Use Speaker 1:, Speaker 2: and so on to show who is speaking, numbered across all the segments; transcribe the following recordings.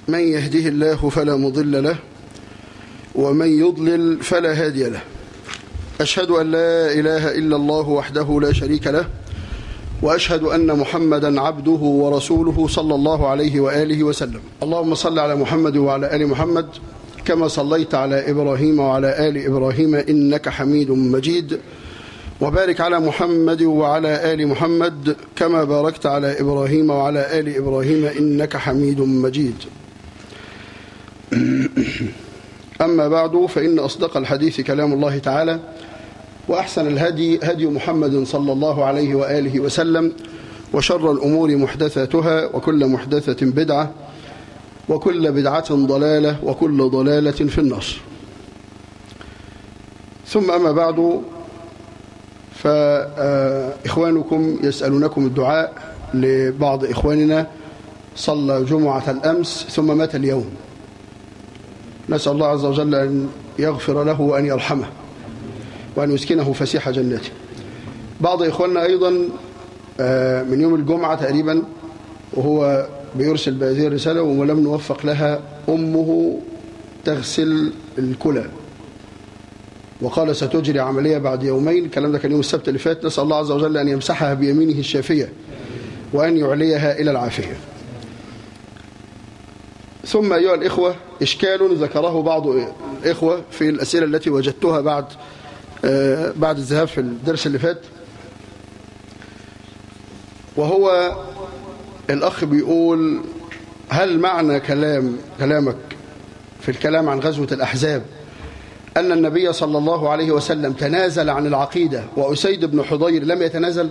Speaker 1: من يهده الله فلا مضل له ومن يضلل فلا هادي له أشهد أن لا إله إلا الله وحده لا شريك له وأشهد أن محمدا عبده ورسوله صلى الله عليه وآله وسلم اللهم صل على محمد وعلى آل محمد كما صليت على إبراهيم وعلى آل إبراهيم إنك حميد مجيد وبارك على محمد وعلى آل محمد كما باركت على إبراهيم وعلى آل إبراهيم إنك حميد مجيد أما بعد فإن أصدق الحديث كلام الله تعالى وأحسن الهدي هدي محمد صلى الله عليه وآله وسلم وشر الأمور محدثاتها وكل محدثة بدعة وكل بدعة ضلالة وكل ضلالة في النار ثم أما بعد فإخوانكم يسألونكم الدعاء لبعض إخواننا صلى جمعة الأمس ثم مات اليوم نسأل الله عز وجل أن يغفر له وأن يرحمه وأن يسكنه فسيح جناته بعض إخواننا أيضا من يوم الجمعة تقريبا وهو بيرسل بهذه الرسالة ولم نوفق لها أمه تغسل الكلى وقال ستجري عملية بعد يومين الكلام ده كان يوم السبت اللي فات نسأل الله عز وجل أن يمسحها بيمينه الشافية وأن يعليها إلى العافية ثم أيها الإخوة إشكال ذكره بعض الإخوة في الأسئلة التي وجدتها بعد بعد الذهاب في الدرس اللي فات وهو الأخ بيقول هل معنى كلام كلامك في الكلام عن غزوة الأحزاب أن النبي صلى الله عليه وسلم تنازل عن العقيدة وأسيد بن حضير لم يتنازل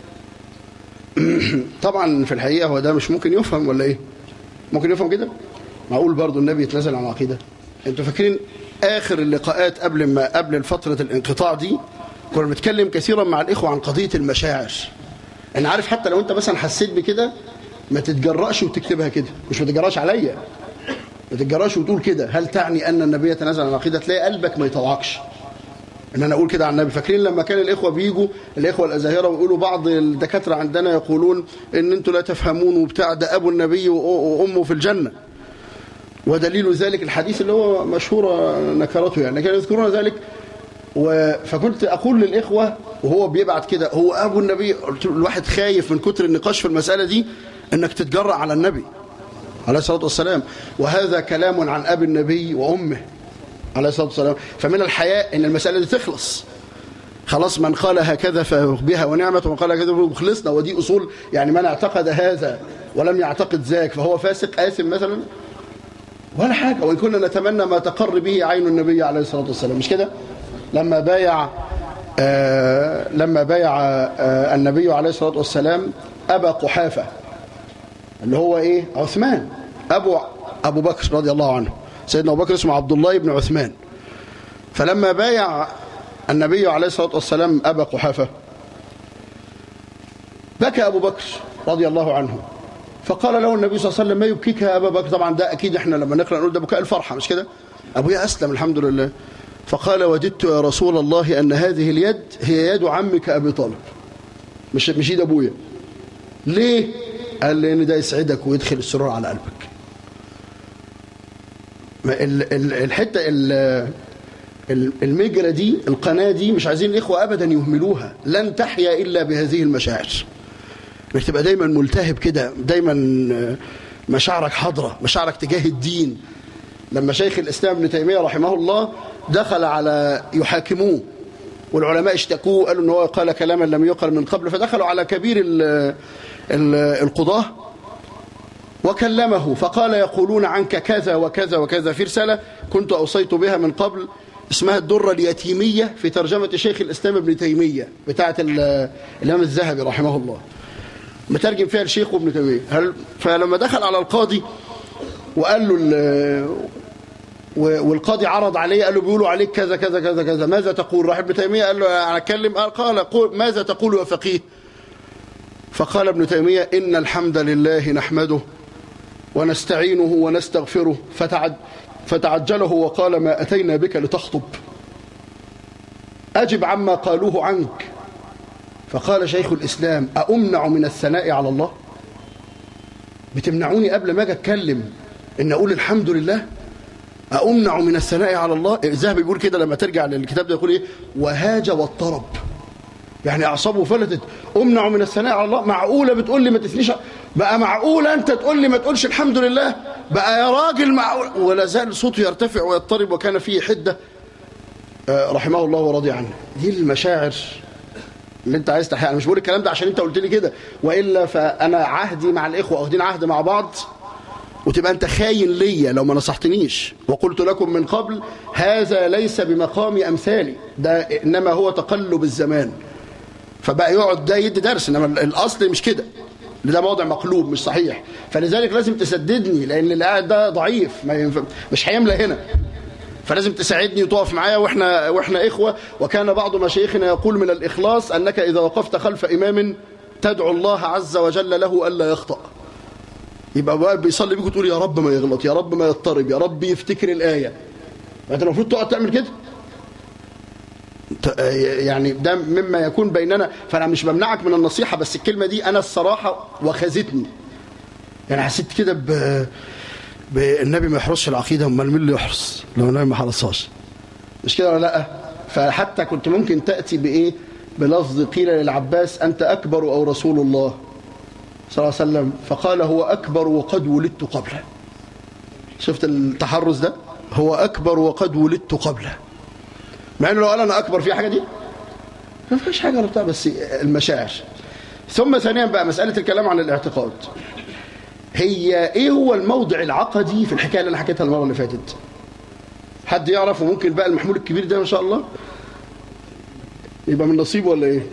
Speaker 1: طبعا في الحقيقة هو ده مش ممكن يفهم ولا إيه ممكن يفهم كده معقول برضو النبي يتنازل عن العقيدة انتوا فاكرين آخر اللقاءات قبل ما قبل فترة الانقطاع دي كنا بنتكلم كثيرا مع الإخوة عن قضية المشاعر أنا عارف حتى لو أنت مثلا حسيت بكده ما تتجرأش وتكتبها كده مش ما تتجرأش عليا ما تتجرأش وتقول كده هل تعني أن النبي يتنازل عن العقيدة تلاقي قلبك ما يطوعكش ان انا اقول كده عن النبي فاكرين لما كان الاخوه بيجوا الاخوه الازاهره ويقولوا بعض الدكاتره عندنا يقولون ان انتوا لا تفهمون وبتاع ده ابو النبي وامه في الجنه ودليل ذلك الحديث اللي هو مشهور نكرته يعني كانوا يذكرون ذلك و... فكنت اقول للاخوه وهو بيبعت كده هو ابو النبي قلت له الواحد خايف من كتر النقاش في المساله دي انك تتجرأ على النبي عليه الصلاه والسلام وهذا كلام عن ابي النبي وامه عليه الصلاه والسلام فمن الحياء ان المساله دي تخلص خلاص من قال هكذا فبها ونعمة ومن قال هكذا خلصنا ودي أصول يعني من اعتقد هذا ولم يعتقد ذاك فهو فاسق آثم مثلا ولا حاجة وإن كنا نتمنى ما تقر به عين النبي عليه الصلاة والسلام مش كده لما بايع آه لما بايع آه النبي عليه الصلاة والسلام أبا قحافة اللي هو إيه عثمان أبو أبو بكر رضي الله عنه سيدنا أبو بكر اسمه عبد الله بن عثمان فلما بايع النبي عليه الصلاة والسلام أبا قحافة بكى أبو بكر رضي الله عنه فقال له النبي صلى الله عليه وسلم ما يبكيك يا أبا بكر طبعا ده أكيد إحنا لما نقرأ نقول ده بكاء الفرحة مش كده أبويا أسلم الحمد لله فقال وددت يا رسول الله أن هذه اليد هي يد عمك أبي طالب مش مش يد أبويا ليه قال لأن ده يسعدك ويدخل السرور على قلبك الحتة المجرة دي القناة دي مش عايزين الإخوة أبدا يهملوها لن تحيا إلا بهذه المشاعر انك تبقى دايما ملتهب كده دايما مشاعرك حاضرة مشاعرك تجاه الدين لما شيخ الإسلام ابن تيمية رحمه الله دخل على يحاكموه والعلماء اشتكوه قالوا ان هو قال كلاما لم يقل من قبل فدخلوا على كبير ال ال القضاة وكلمه فقال يقولون عنك كذا وكذا وكذا في رسالة كنت أوصيت بها من قبل اسمها الدرة اليتيمية في ترجمة شيخ الإسلام ابن تيمية بتاعة الإمام الذهبي رحمه الله مترجم فيها الشيخ وابن تيمية هل فلما دخل على القاضي وقال له والقاضي عرض عليه قال له بيقولوا عليك كذا كذا كذا كذا ماذا تقول راح ابن تيمية قال له أنا أتكلم قال قول ماذا تقول يا فقيه فقال ابن تيمية إن الحمد لله نحمده ونستعينه ونستغفره فتعد فتعجله وقال ما أتينا بك لتخطب أجب عما قالوه عنك فقال شيخ الإسلام أأمنع من الثناء على الله بتمنعوني قبل ما أجي أتكلم ان اقول الحمد لله أمنع من الثناء على الله الذهبي بيقول كده لما ترجع للكتاب ده يقول ايه وهاج واضطرب يعني اعصابه فلتت امنع من الثناء على الله معقوله بتقول لي ما تثنيش بقى معقوله انت تقول لي ما تقولش الحمد لله بقى يا راجل معقول ولا زال صوته يرتفع ويضطرب وكان فيه حده آه، رحمه الله ورضي عنه دي المشاعر اللي انت عايز تحقيقها انا مش بقول الكلام ده عشان انت قلت لي كده والا فانا عهدي مع الاخوه واخدين عهد مع بعض وتبقى انت خاين ليا لو ما نصحتنيش وقلت لكم من قبل هذا ليس بمقام امثالي ده انما هو تقلب الزمان فبقى يقعد ده يدي درس انما الاصل مش كده ده موضع مقلوب مش صحيح فلذلك لازم تسددني لان اللي قاعد ده ضعيف ما ينفع مش هيملى هنا فلازم تساعدني وتقف معايا واحنا واحنا اخوه وكان بعض مشايخنا يقول من الاخلاص انك اذا وقفت خلف امام تدعو الله عز وجل له الا يخطأ يبقى بقى بيصلي بيك وتقول يا رب ما يغلط يا رب ما يضطرب يا رب يفتكر الآية فأنت المفروض تقعد تعمل كده يعني ده مما يكون بيننا فأنا مش بمنعك من النصيحة بس الكلمة دي أنا الصراحة وخزتني يعني حسيت كده ب... بالنبي ما يحرسش العقيدة امال مين اللي يحرس لو النبي ما حرسهاش مش كده ولا لا فحتى كنت ممكن تأتي بإيه بلفظ قيل للعباس أنت أكبر أو رسول الله صلى الله عليه وسلم فقال هو أكبر وقد ولدت قبله شفت التحرز ده هو أكبر وقد ولدت قبله مع أنه لو قال أنا أكبر في حاجة دي ما فيش حاجة ولا بتاع بس المشاعر ثم ثانيا بقى مسألة الكلام عن الاعتقاد هي ايه هو الموضع العقدي في الحكاية اللي انا حكيتها المرة اللي فاتت حد يعرف وممكن بقى المحمول الكبير ده ان شاء الله يبقى من نصيبه ولا ايه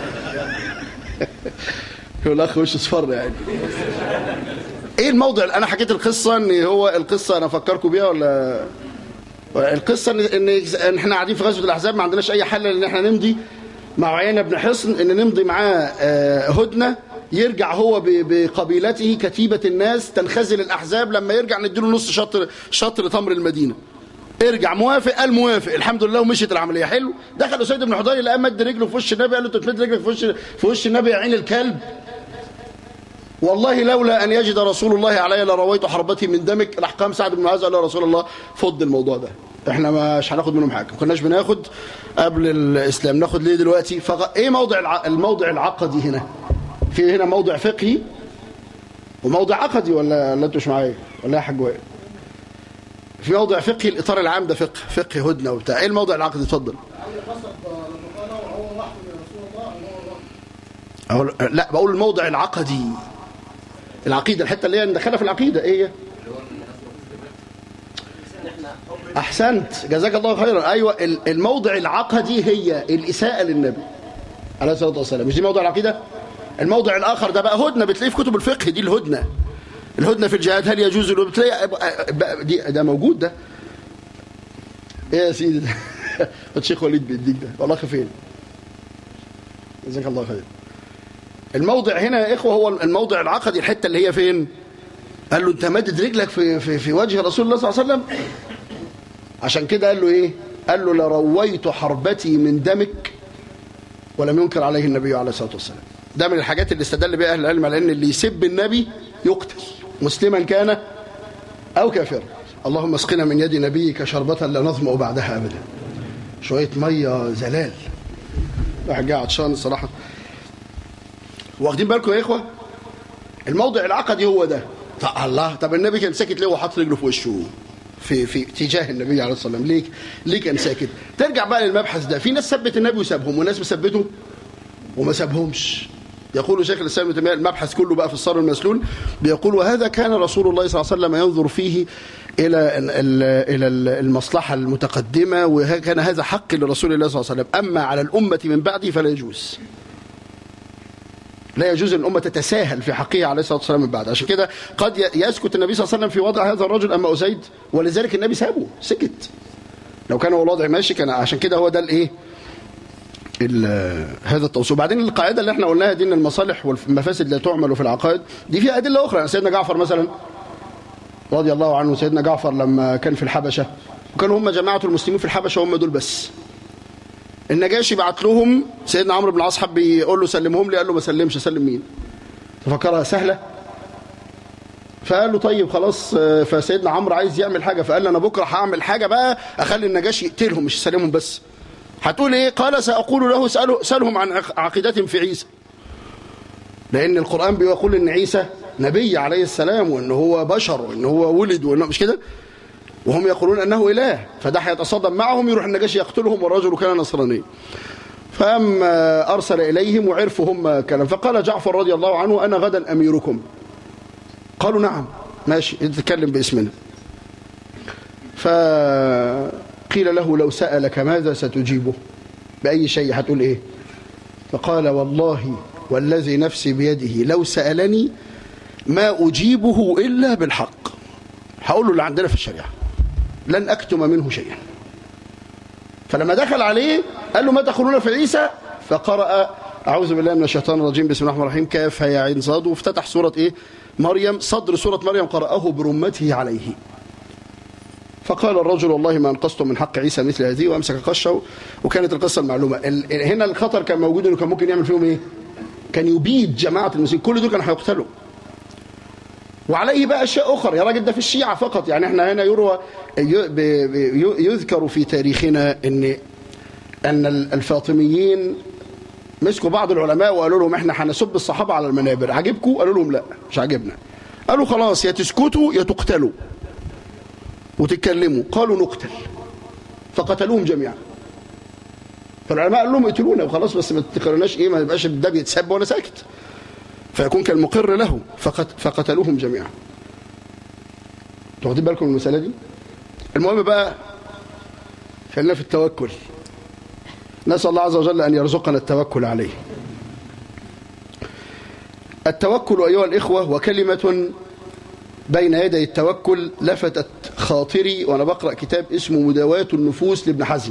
Speaker 1: يقول الاخ وش اصفر يعني ايه الموضع انا حكيت القصه ان هو القصه انا افكركم بيها ولا القصه ان ان احنا قاعدين في غزوه الاحزاب ما عندناش اي حل ان احنا نمضي مع عيينه بن حصن ان نمضي معاه هدنه يرجع هو بقبيلته كتيبة الناس تنخزل الأحزاب لما يرجع نديله نص شطر شطر تمر المدينة ارجع موافق قال موافق الحمد لله ومشيت العملية حلو دخل أسيد بن حضير لقى مد رجله في وش النبي قال له تتمد رجلك في وش في وش النبي يا عين الكلب والله لولا أن يجد رسول الله علي لرويت حربتي من دمك راح قام سعد بن معاذ قال له رسول الله فض الموضوع ده احنا مش هناخد منهم حاجه ما كناش بناخد قبل الاسلام ناخد ليه دلوقتي فغ... ايه موضع الع... الموضع العقدي هنا في هنا موضع فقهي وموضع عقدي ولا ولا انتوا مش معايا ولا يا حاج وائل في موضع فقهي الاطار العام ده فقه فقه هدنه وبتاع ايه الموضع العقدي اتفضل أقول لا بقول الموضع العقدي العقيدة الحتة اللي هي ندخلها في العقيدة ايه هي احسنت جزاك الله خيرا ايوه الموضع العقدي هي الاساءة للنبي عليه الصلاة والسلام مش دي موضع العقيدة الموضع الاخر ده بقى هدنة بتلاقيه في كتب الفقه دي الهدنة الهدنة في الجهاد هل يجوز له بتلاقي دي ده موجود ده ايه يا سيدي ده الشيخ وليد بيديك ده والله فين جزاك الله خير الموضع هنا يا إخوة هو الموضع العقدي الحتة اللي هي فين قال له أنت مادد رجلك في, في, في وجه رسول الله صلى الله عليه وسلم عشان كده قال له إيه قال له لرويت حربتي من دمك ولم ينكر عليه النبي عليه الصلاة والسلام ده من الحاجات اللي استدل بها أهل العلم على أن اللي يسب النبي يقتل مسلما كان أو كافرا اللهم اسقنا من يد نبيك شربة لا نظمأ بعدها أبدا شوية مية زلال واحد جاي عطشان الصراحة واخدين بالكم يا اخوه الموضع العقدي هو ده طب الله طب النبي كان ساكت ليه وحاطط رجله في وشه في في تجاه النبي عليه الصلاه والسلام ليه ليه كان ساكت ترجع بقى للمبحث ده في ناس ثبت النبي وسابهم وناس مثبته وما سابهمش يقول شيخ الاسلام ابن تيميه المبحث كله بقى في الصار المسلول بيقول وهذا كان رسول الله صلى الله عليه وسلم ينظر فيه الى الى المصلحه المتقدمه وكان هذا حق لرسول الله صلى الله عليه وسلم اما على الامه من بعده فلا يجوز لا يجوز ان الامه تتساهل في حقه عليه الصلاه والسلام من بعد عشان كده قد يسكت النبي صلى الله عليه وسلم في وضع هذا الرجل اما اسيد ولذلك النبي سابه سكت لو كان هو الوضع ماشي كان عشان كده هو ده الايه هذا التوصيل وبعدين القاعده اللي احنا قلناها دي ان المصالح والمفاسد لا تعمل في العقائد دي فيها ادله اخرى يعني سيدنا جعفر مثلا رضي الله عنه سيدنا جعفر لما كان في الحبشه وكانوا هم جماعه المسلمين في الحبشه هم دول بس النجاشي بعت لهم سيدنا عمرو بن العاص حب يقول له سلمهم لي قال له ما سلمش اسلم مين تفكرها سهله فقال له طيب خلاص فسيدنا عمرو عايز يعمل حاجة فقال له أنا بكرة هعمل حاجة بقى أخلي النجاشي يقتلهم مش يسلمهم بس هتقول إيه قال سأقول له سأله سألهم عن عقيدتهم في عيسى لأن القرآن بيقول إن عيسى نبي عليه السلام وإن هو بشر وإن هو ولد وإنه مش كده وهم يقولون أنه إله فده هيتصادم معهم يروح النجاشي يقتلهم والرجل كان نصرانيا فأما أرسل إليهم وعرفوا هم كلام فقال جعفر رضي الله عنه أنا غدا أميركم قالوا نعم ماشي تتكلم باسمنا فقيل له لو سألك ماذا ستجيبه بأي شيء هتقول إيه فقال والله والذي نفسي بيده لو سألني ما أجيبه إلا بالحق هقول له اللي عندنا في الشريعة لن أكتم منه شيئا فلما دخل عليه قال له ما تقولون في عيسى فقرأ أعوذ بالله من الشيطان الرجيم بسم الله الرحمن الرحيم كاف يا عين صاد وافتتح سورة إيه مريم صدر سورة مريم قرأه برمته عليه فقال الرجل والله ما انقذتم من حق عيسى مثل هذه وامسك قشه وكانت القصه المعلومه هنا الخطر كان موجود انه كان ممكن يعمل فيهم ايه كان يبيد جماعه المسلمين كل دول كانوا هيقتلوا وعليه بقى اشياء اخرى يا راجل ده في الشيعه فقط يعني احنا هنا يروى يذكر في تاريخنا ان ان الفاطميين مسكوا بعض العلماء وقالوا لهم احنا هنسب الصحابه على المنابر عجبكم قالوا لهم لا مش عاجبنا قالوا خلاص يا تسكتوا يا تقتلوا وتتكلموا قالوا نقتل فقتلوهم جميعا فالعلماء قالوا لهم اقتلونا وخلاص بس ما تخلوناش ايه ما يبقاش ده بيتسب وانا ساكت فيكون كالمقر له فقت فقتلوهم جميعا واخدين بالكم من المساله دي المهم بقى خلينا في التوكل نسال الله عز وجل ان يرزقنا التوكل عليه التوكل ايها الاخوه وكلمه بين يدي التوكل لفتت خاطري وانا بقرا كتاب اسمه مداواة النفوس لابن حزم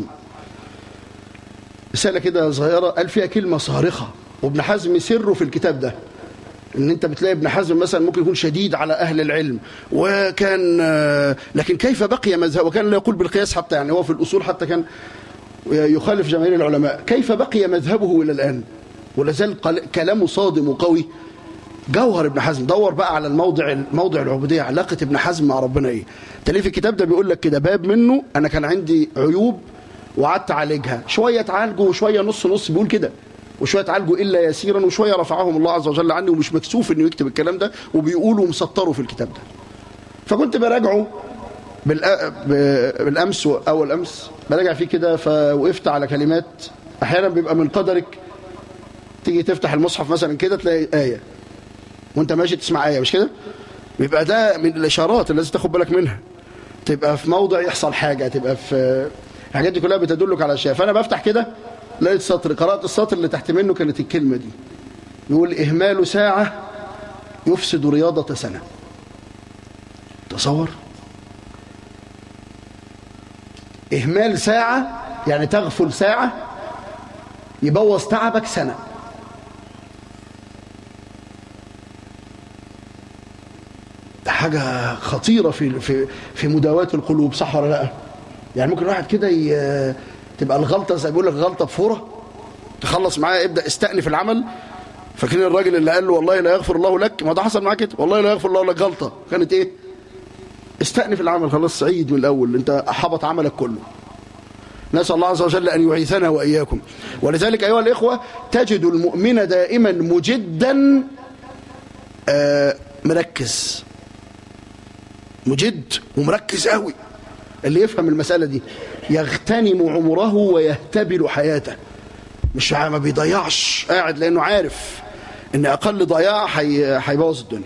Speaker 1: رساله كده صغيره قال فيها كلمه صارخه وابن حزم سره في الكتاب ده ان انت بتلاقي ابن حزم مثلا ممكن يكون شديد على اهل العلم وكان لكن كيف بقي مذهب وكان لا يقول بالقياس حتى يعني هو في الاصول حتى كان يخالف جماهير العلماء كيف بقي مذهبه الى الان ولا زال كلامه صادم وقوي جوهر ابن حزم دور بقى على الموضع موضع العبوديه علاقه ابن حزم مع ربنا ايه تلاقيه في الكتاب ده بيقول لك كده باب منه انا كان عندي عيوب وقعدت اعالجها شويه اتعالجوا وشويه نص نص بيقول كده وشويه اتعالجوا الا يسيرا وشويه رفعهم الله عز وجل عني ومش مكسوف انه يكتب الكلام ده وبيقولوا مسطروا في الكتاب ده فكنت براجعه بالامس اول امس براجع فيه كده فوقفت على كلمات احيانا بيبقى من قدرك تيجي تفتح المصحف مثلا كده تلاقي ايه وانت ماشي تسمع ايه مش كده بيبقى ده من الاشارات اللي لازم تاخد بالك منها تبقى في موضع يحصل حاجه تبقى في الحاجات دي كلها بتدلك على اشياء فانا بفتح كده لقيت سطر قرات السطر اللي تحت منه كانت الكلمه دي يقول اهمال ساعه يفسد رياضه سنه تصور اهمال ساعه يعني تغفل ساعه يبوظ تعبك سنه ده حاجة خطيرة في في في مداواة القلوب صح ولا لا؟ يعني ممكن واحد كده تبقى الغلطة زي بيقول لك غلطة بفورة تخلص معاه ابدأ استأنف العمل فاكرين الراجل اللي قال له والله لا يغفر الله لك ما ده حصل معاه كده والله لا يغفر الله لك غلطة كانت ايه؟ استأنف العمل خلاص عيد من الأول انت حبط عملك كله نسأل الله عز وجل أن يعيثنا وإياكم ولذلك أيها الإخوة تجد المؤمن دائما مجدا آه مركز مجد ومركز قوي اللي يفهم المسألة دي يغتنم عمره ويهتبل حياته مش ما بيضيعش قاعد لأنه عارف ان أقل ضياع هيبوظ الدنيا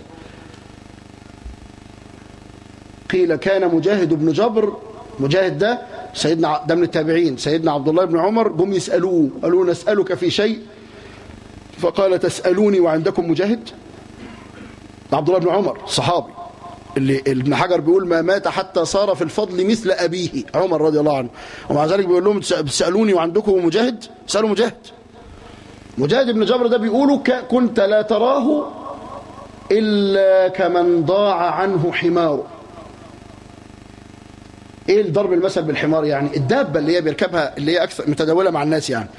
Speaker 1: قيل كان مجاهد بن جبر مجاهد ده سيدنا ده من التابعين سيدنا عبد الله بن عمر جم يسألوه قالوا نسألك في شيء فقال تسألوني وعندكم مجاهد عبد الله بن عمر صحابي اللي ابن حجر بيقول ما مات حتى صار في الفضل مثل أبيه عمر رضي الله عنه ومع ذلك بيقول لهم تسألوني وعندكم مجاهد سألوا مجاهد مجاهد بن جبر ده بيقولوا كنت لا تراه إلا كمن ضاع عنه حماره ايه الضرب المثل بالحمار يعني الدابة اللي هي بيركبها اللي هي أكثر متداولة مع الناس يعني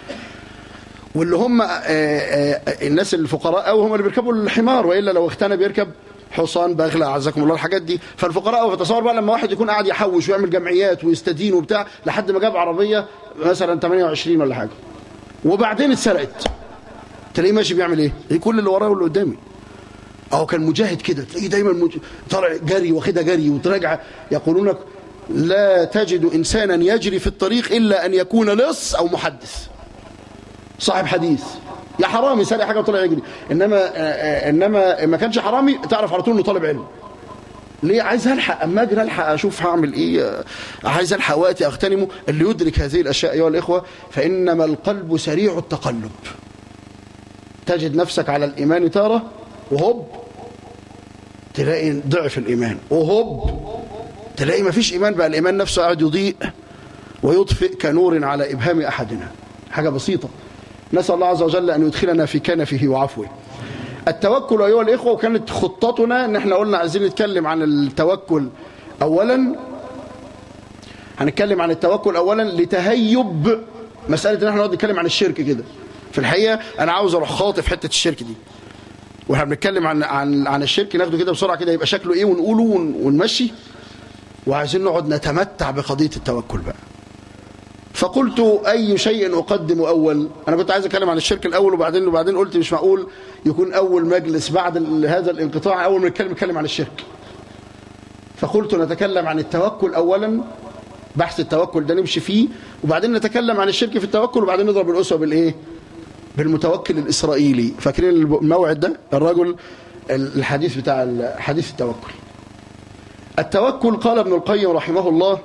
Speaker 1: واللي هم آآ آآ الناس الفقراء أو هم اللي بيركبوا الحمار وإلا لو اغتنى بيركب حصان بغلة أعزكم الله الحاجات دي فالفقراء فتصور بقى لما واحد يكون قاعد يحوش ويعمل جمعيات ويستدين وبتاع لحد ما جاب عربية مثلا 28 ولا حاجة وبعدين اتسرقت تلاقيه ماشي بيعمل ايه؟ ايه كل اللي وراه واللي قدامي اهو كان مجاهد كده تلاقيه دايما مج... طالع جري واخدها جري وتراجع يقولون لا تجد انسانا يجري في الطريق الا ان يكون لص او محدث صاحب حديث يا حرامي سرق حاجه وطلع يجري انما انما ما كانش حرامي تعرف على طول انه طالب علم ليه عايز الحق اما اجري الحق اشوف هعمل ايه عايز الحق وقتي اغتنمه اللي يدرك هذه الاشياء ايها الاخوه فانما القلب سريع التقلب تجد نفسك على الايمان تاره وهوب تلاقي ضعف الايمان وهوب تلاقي ما فيش ايمان بقى الايمان نفسه قاعد يضيء ويطفئ كنور على ابهام احدنا حاجه بسيطه نسال الله عز وجل ان يدخلنا في كنفه وعفوه التوكل ايها الاخوه وكانت خطتنا ان احنا قلنا عايزين نتكلم عن التوكل اولا هنتكلم عن التوكل اولا لتهيب مساله ان احنا نقعد نتكلم عن الشرك كده في الحقيقه انا عاوز اروح خاطف حته الشرك دي واحنا بنتكلم عن عن عن الشرك ناخده كده بسرعه كده يبقى شكله ايه ونقوله ونمشي وعايزين نقعد نتمتع بقضيه التوكل بقى فقلت اي شيء اقدم اول انا كنت عايز اتكلم عن الشرك الاول وبعدين وبعدين قلت مش معقول يكون اول مجلس بعد هذا الانقطاع اول ما نتكلم نتكلم عن الشرك فقلت نتكلم عن التوكل اولا بحث التوكل ده نمشي فيه وبعدين نتكلم عن الشرك في التوكل وبعدين نضرب الاسوه بالايه بالمتوكل الاسرائيلي فاكرين الموعد ده الرجل الحديث بتاع حديث التوكل التوكل قال ابن القيم رحمه الله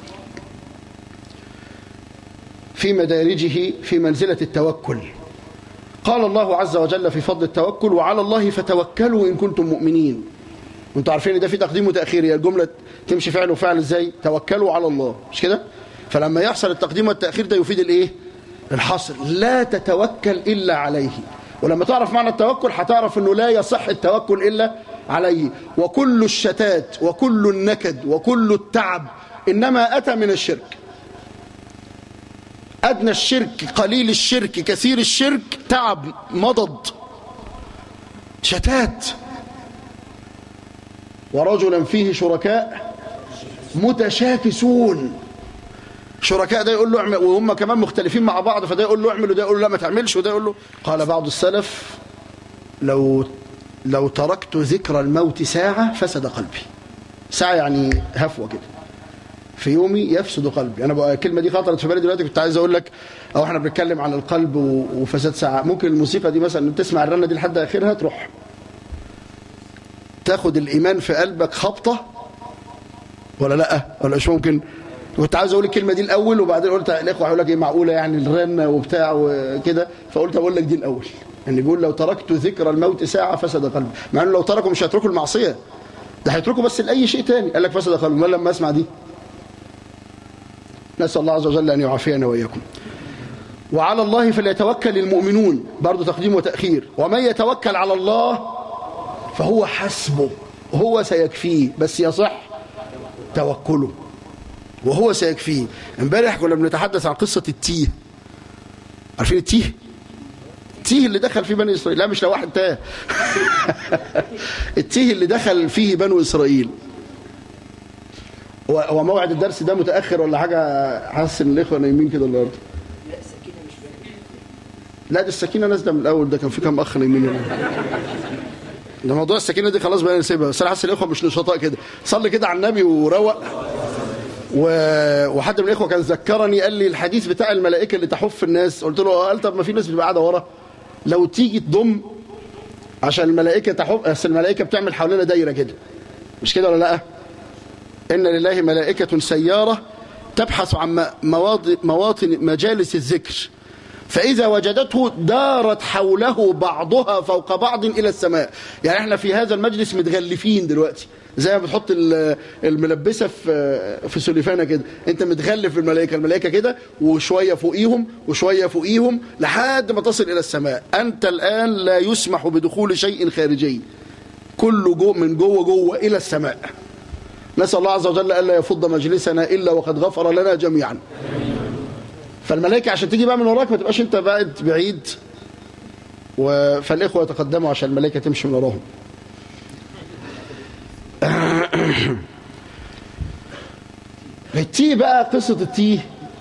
Speaker 1: في مدارجه في منزلة التوكل قال الله عز وجل في فضل التوكل وعلى الله فتوكلوا إن كنتم مؤمنين وانتوا عارفين ده في تقديم وتأخير هي الجملة تمشي فعل وفعل ازاي توكلوا على الله مش كده فلما يحصل التقديم والتأخير ده يفيد الايه الحصر لا تتوكل إلا عليه ولما تعرف معنى التوكل هتعرف انه لا يصح التوكل إلا عليه وكل الشتات وكل النكد وكل التعب إنما أتى من الشرك أدنى الشرك قليل الشرك كثير الشرك تعب مضض شتات ورجلا فيه شركاء متشاكسون شركاء ده يقول له اعمل وهم كمان مختلفين مع بعض فده يقول له اعمل وده يقول له لا ما تعملش وده يقول له قال بعض السلف لو لو تركت ذكر الموت ساعة فسد قلبي ساعة يعني هفوة كده في يومي يفسد قلبي انا بقى الكلمه دي خطرت في بالي دلوقتي كنت عايز اقول لك او احنا بنتكلم عن القلب وفساد ساعه ممكن الموسيقى دي مثلا تسمع الرنه دي لحد اخرها تروح تاخد الايمان في قلبك خبطه ولا لا ولا مش ممكن كنت عايز اقول الكلمه دي الاول وبعدين قلت الاخوه هيقول لك ايه معقوله يعني الرنه وبتاع وكده فقلت اقول لك دي الاول ان يعني بيقول لو تركت ذكر الموت ساعه فسد قلبي مع انه لو تركوا مش هيتركوا المعصيه ده هيتركوا بس لاي شيء تاني قال لك فسد قلبي ما لما اسمع دي نسأل الله عز وجل أن يعافينا وإياكم وعلى الله فليتوكل المؤمنون برضو تقديم وتأخير ومن يتوكل على الله فهو حسبه هو سيكفيه بس يصح توكله وهو سيكفيه امبارح كنا بنتحدث عن قصة التيه عارفين التيه التيه اللي دخل فيه بني إسرائيل لا مش لو واحد تاه التيه اللي دخل فيه بنو إسرائيل هو موعد الدرس ده متاخر ولا حاجه حاسس ان الاخوه نايمين كده النهارده
Speaker 2: لا السكينه مش باينه
Speaker 1: لا دي السكينه نازله من الاول ده كان في كام اخ نايمين هنا ده موضوع السكينه دي خلاص بقى نسيبها بس انا حاسس الاخوه مش نشطاء كده صلي كده على النبي وروق و... وحد من الاخوه كان ذكرني قال لي الحديث بتاع الملائكه اللي تحف الناس قلت له قال طب ما في ناس بتبقى قاعده ورا لو تيجي تضم عشان الملائكه تحف اصل الملائكه بتعمل حوالينا دايره كده مش كده ولا لا إن لله ملائكة سيارة تبحث عن مواطن مجالس الذكر فإذا وجدته دارت حوله بعضها فوق بعض إلى السماء يعني احنا في هذا المجلس متغلفين دلوقتي زي ما بتحط الملبسة في في سليفانة كده انت متغلف بالملائكة الملائكة كده وشوية فوقيهم وشوية فوقيهم لحد ما تصل إلى السماء أنت الآن لا يسمح بدخول شيء خارجي كله جو من جوه جوه إلى السماء نسأل الله عز وجل ألا يفض مجلسنا إلا وقد غفر لنا جميعا فالملائكة عشان تيجي بقى من وراك ما تبقاش انت بعد بعيد و... فالإخوة يتقدموا عشان الملائكة تمشي من وراهم التيه بقى قصة التيه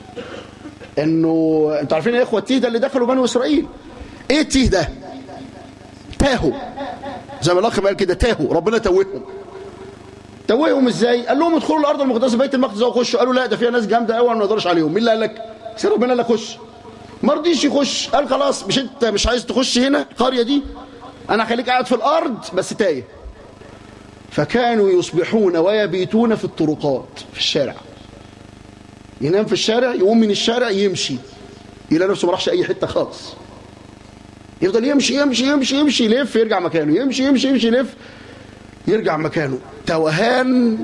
Speaker 1: انه انتوا عارفين يا اخوة التيه ده اللي دخلوا بنو اسرائيل ايه التيه ده تاهوا زي ما الاخ قال كده تاهوا ربنا توههم توههم ازاي قال لهم ادخلوا الارض المقدسه بيت المقدس وخشوا قالوا لا ده فيها ناس جامده قوي ما نقدرش عليهم مين اللي قال لك سير ربنا قال لك خش ما رضيش يخش قال خلاص مش انت مش عايز تخش هنا القريه دي انا هخليك قاعد في الارض بس تايه فكانوا يصبحون ويبيتون في الطرقات في الشارع ينام في الشارع يقوم من الشارع يمشي يلاقي نفسه ما راحش اي حته خالص يفضل يمشي يمشي يمشي يمشي يلف يرجع مكانه يمشي يمشي يمشي يلف يرجع مكانه توهان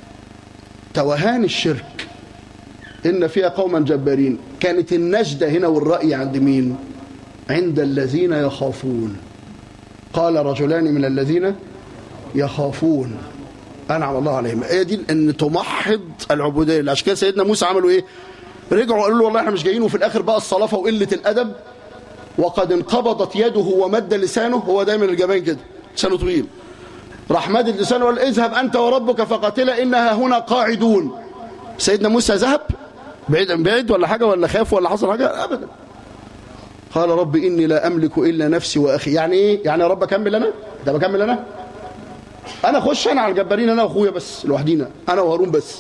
Speaker 1: توهان الشرك إن فيها قوما جبارين كانت النجدة هنا والرأي عند مين عند الذين يخافون قال رجلان من الذين يخافون أنعم الله عليهم هي دي أن تمحض العبودية عشان كده سيدنا موسى عملوا إيه رجعوا قالوا له والله احنا مش جايين وفي الآخر بقى الصلافة وقلة الأدب وقد انقبضت يده ومد لسانه هو دايما الجبان كده لسانه طويل راح مد لسانه وقال اذهب أنت وربك فقاتلا إنها هنا قاعدون سيدنا موسى ذهب بعيد بعيد ولا حاجة ولا خاف ولا حصل حاجة أبدا قال رب إني لا أملك إلا نفسي وأخي يعني إيه يعني يا رب أكمل أنا ده بكمل أنا أنا أخش أنا على الجبارين أنا وأخويا بس لوحدينا أنا وهارون بس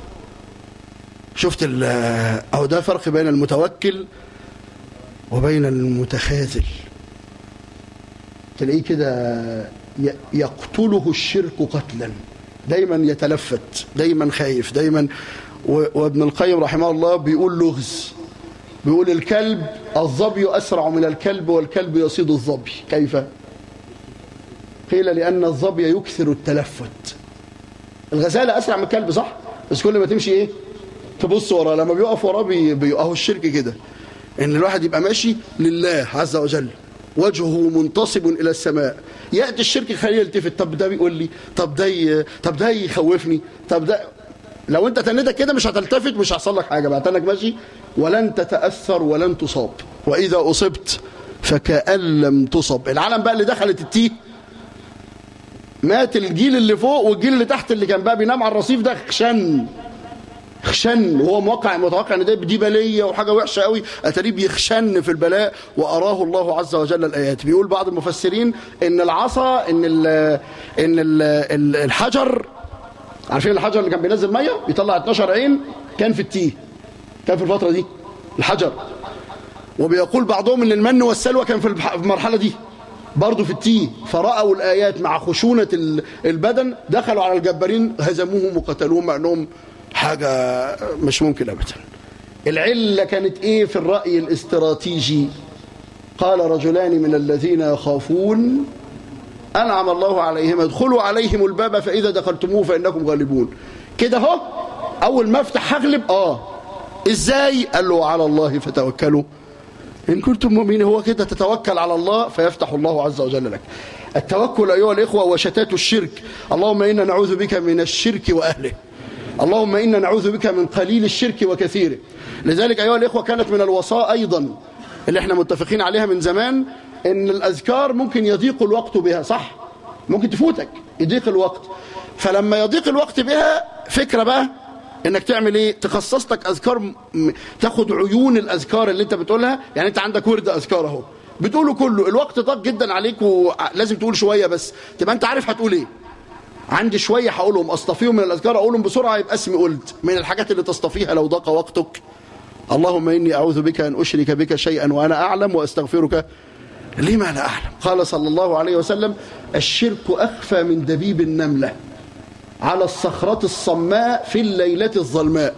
Speaker 1: شفت أهو ده فرق بين المتوكل وبين المتخاذل تلاقيه كده يقتله الشرك قتلا دايما يتلفت دايما خايف دايما وابن القيم رحمه الله بيقول لغز بيقول الكلب الظبي أسرع من الكلب والكلب يصيد الظبي كيف قيل لأن الظبي يكثر التلفت الغزالة أسرع من الكلب صح بس كل ما تمشي إيه تبص وراه لما بيقف وراه بيقهو الشرك كده ان الواحد يبقى ماشي لله عز وجل وجهه منتصب الى السماء ياتي الشرك خليه يلتفت طب ده بيقول لي طب ده طب ده يخوفني طب ده لو انت تنيتك كده مش هتلتفت مش هيحصل لك حاجه بعتنك ماشي ولن تتاثر ولن تصاب واذا اصبت فكأن لم تصب العالم بقى اللي دخلت التيه مات الجيل اللي فوق والجيل اللي تحت اللي كان بقى بينام على الرصيف ده خشن خشن وهو موقع متوقع ان ده دي بليه وحاجه وحشه قوي اتاريه بيخشن في البلاء واراه الله عز وجل الايات بيقول بعض المفسرين ان العصا ان ال ان ال الحجر عارفين الحجر اللي كان بينزل ميه بيطلع 12 عين كان في التيه كان في الفتره دي الحجر وبيقول بعضهم ان المن والسلوى كان في المرحله دي برضه في التيه فرأوا الآيات مع خشونة البدن دخلوا على الجبارين هزموهم وقتلوهم مع أنهم حاجة مش ممكن أبدا العلة كانت إيه في الرأي الاستراتيجي قال رجلان من الذين يخافون أنعم الله عليهم ادخلوا عليهم الباب فإذا دخلتموه فإنكم غالبون كده اهو أول ما افتح هغلب آه إزاي قال له على الله فتوكلوا إن كنتم مؤمنين هو كده تتوكل على الله فيفتح الله عز وجل لك التوكل أيها الإخوة وشتات الشرك اللهم إنا نعوذ بك من الشرك وأهله اللهم إنا نعوذ بك من قليل الشرك وكثيره لذلك أيها الإخوة كانت من الوصاء أيضا اللي احنا متفقين عليها من زمان ان الأذكار ممكن يضيق الوقت بها صح ممكن تفوتك يضيق الوقت فلما يضيق الوقت بها فكرة بقى انك تعمل ايه تخصص لك اذكار م... تاخد عيون الاذكار اللي انت بتقولها يعني انت عندك ورد اذكار اهو بتقوله كله الوقت ضاق جدا عليك ولازم تقول شويه بس تبقى انت عارف هتقول ايه عندي شويه هقولهم اصطفيهم من الاذكار اقولهم بسرعه يبقى اسمي قلت من الحاجات اللي تصطفيها لو ضاق وقتك اللهم اني اعوذ بك ان اشرك بك شيئا وانا اعلم واستغفرك لما لا اعلم قال صلى الله عليه وسلم الشرك اخفى من دبيب النمله على الصخرة الصماء في الليلة الظلماء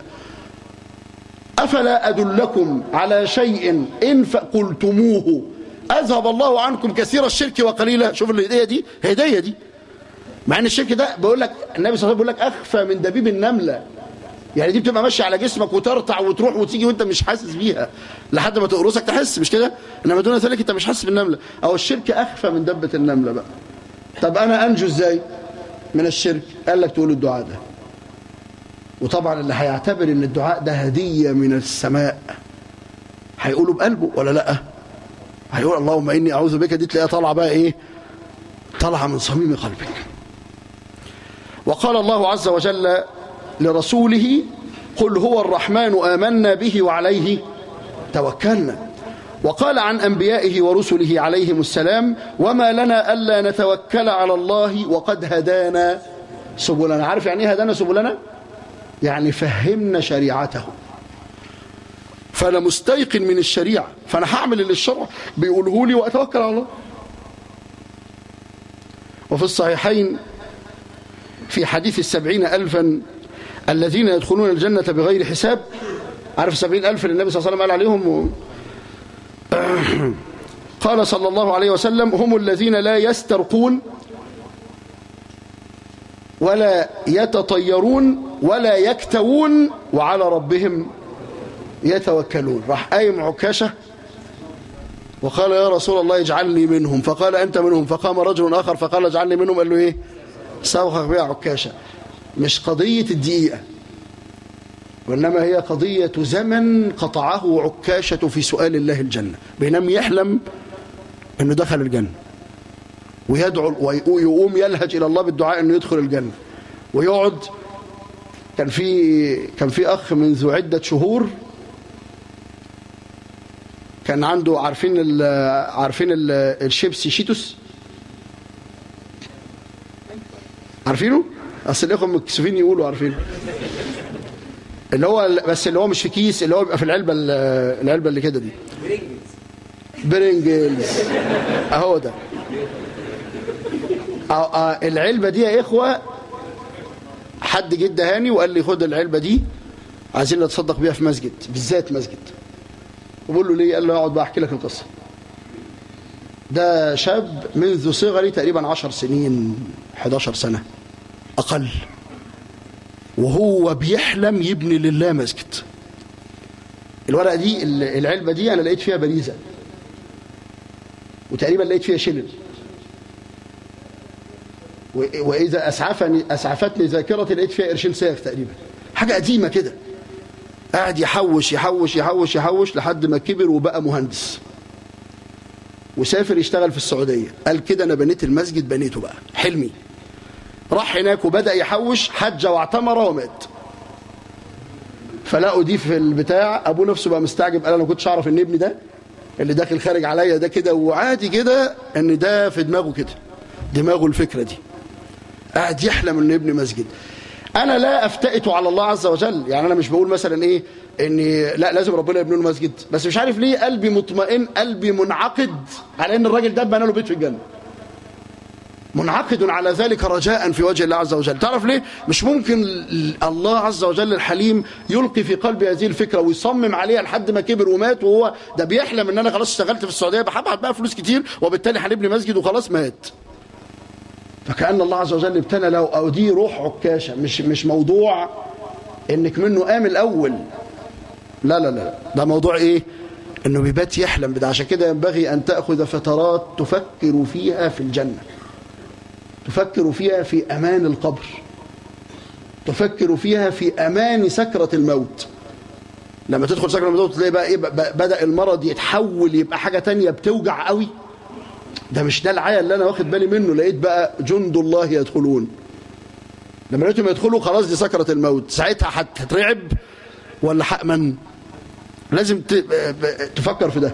Speaker 1: أفلا أدلكم على شيء إن قلتموه أذهب الله عنكم كثير الشرك وقليلا شوف الهدية دي هدية دي مع أن الشرك ده بيقول لك النبي صلى الله عليه وسلم بيقول لك أخفى من دبيب النملة يعني دي بتبقى ماشية على جسمك وترتع وتروح وتيجي وانت مش حاسس بيها لحد ما تقرصك تحس مش كده انما دون ذلك انت مش حاسس بالنملة او الشرك اخفى من دبة النملة بقى طب انا انجو ازاي من الشرك قال لك تقول الدعاء ده وطبعا اللي هيعتبر ان الدعاء ده هدية من السماء هيقوله بقلبه ولا لا هيقول اللهم اني اعوذ بك دي تلاقيها طالعه بقى ايه طالعه من صميم قلبك وقال الله عز وجل لرسوله قل هو الرحمن آمنا به وعليه توكلنا وقال عن أنبيائه ورسله عليهم السلام وما لنا ألا نتوكل على الله وقد هدانا سبلنا عارف يعني ايه هدانا سبلنا يعني فهمنا شريعته فأنا مستيقن من الشريعة فأنا هعمل اللي الشرع بيقوله لي وأتوكل على الله وفي الصحيحين في حديث السبعين ألفا الذين يدخلون الجنة بغير حساب عارف السبعين ألف اللي النبي صلى الله عليه وسلم قال عليهم و... قال صلى الله عليه وسلم هم الذين لا يسترقون ولا يتطيرون ولا يكتوون وعلى ربهم يتوكلون راح قايم عكاشة وقال يا رسول الله اجعلني منهم فقال أنت منهم فقام رجل آخر فقال اجعلني منهم قال له إيه سوخك بها عكاشة مش قضية الدقيقة وإنما هي قضية زمن قطعه عكاشة في سؤال الله الجنة بينام يحلم أنه دخل الجنة ويدعو ويقوم يلهج إلى الله بالدعاء أنه يدخل الجنة ويقعد كان في كان في أخ منذ عدة شهور كان عنده عارفين ال عارفين ال الشيبسي شيتوس عارفينه اصل الاخوه مكسوفين يقولوا عارفينه اللي هو بس اللي هو مش في كيس اللي هو بيبقى في العلبه العلبه اللي كده دي برينجلز اهو ده أه أه العلبه دي يا اخوه حد جه ادهاني وقال لي خد العلبه دي عايزين نتصدق بيها في مسجد بالذات مسجد وبقول له ليه قال له اقعد بقى احكي لك القصه ده شاب منذ صغري تقريبا 10 سنين 11 سنه اقل وهو بيحلم يبني لله مسجد الورقه دي العلبه دي انا لقيت فيها بريزه وتقريبا لقيت فيها شلل واذا اسعفني اسعفتني ذاكرتي لقيت فيها قرشين ساغ تقريبا حاجه قديمه كده قاعد يحوش يحوش يحوش يحوش لحد ما كبر وبقى مهندس وسافر يشتغل في السعوديه قال كده انا بنيت المسجد بنيته بقى حلمي راح هناك وبدأ يحوش حج واعتمر ومات فلقوا دي في البتاع ابوه نفسه بقى مستعجب قال انا ما كنتش اعرف ان ابني ده اللي داخل خارج عليا ده كده وعادي كده ان ده في دماغه كده دماغه الفكره دي قاعد يحلم انه يبني مسجد انا لا افتئت على الله عز وجل يعني انا مش بقول مثلا ايه اني لا لازم ربنا يبني له مسجد بس مش عارف ليه قلبي مطمئن قلبي منعقد على ان الراجل ده بنى له بيت في الجنه منعقد على ذلك رجاء في وجه الله عز وجل تعرف ليه مش ممكن الله عز وجل الحليم يلقي في قلبي هذه الفكرة ويصمم عليها لحد ما كبر ومات وهو ده بيحلم ان انا خلاص اشتغلت في السعودية هبعت بقى فلوس كتير وبالتالي هنبني مسجد وخلاص مات فكأن الله عز وجل ابتنى له او دي روح عكاشة مش مش موضوع انك منه قام الاول لا لا لا ده موضوع ايه انه بيبات يحلم بده عشان كده ينبغي ان تأخذ فترات تفكر فيها في الجنة تفكر فيها في أمان القبر تفكر فيها في أمان سكرة الموت لما تدخل سكرة الموت تلاقي بقى إيه بدأ المرض يتحول يبقى حاجة تانية بتوجع قوي ده مش ده العيا اللي أنا واخد بالي منه لقيت بقى جند الله يدخلون لما لقيتهم يدخلوا خلاص دي سكرة الموت ساعتها هترعب ولا هأمن لازم تفكر في ده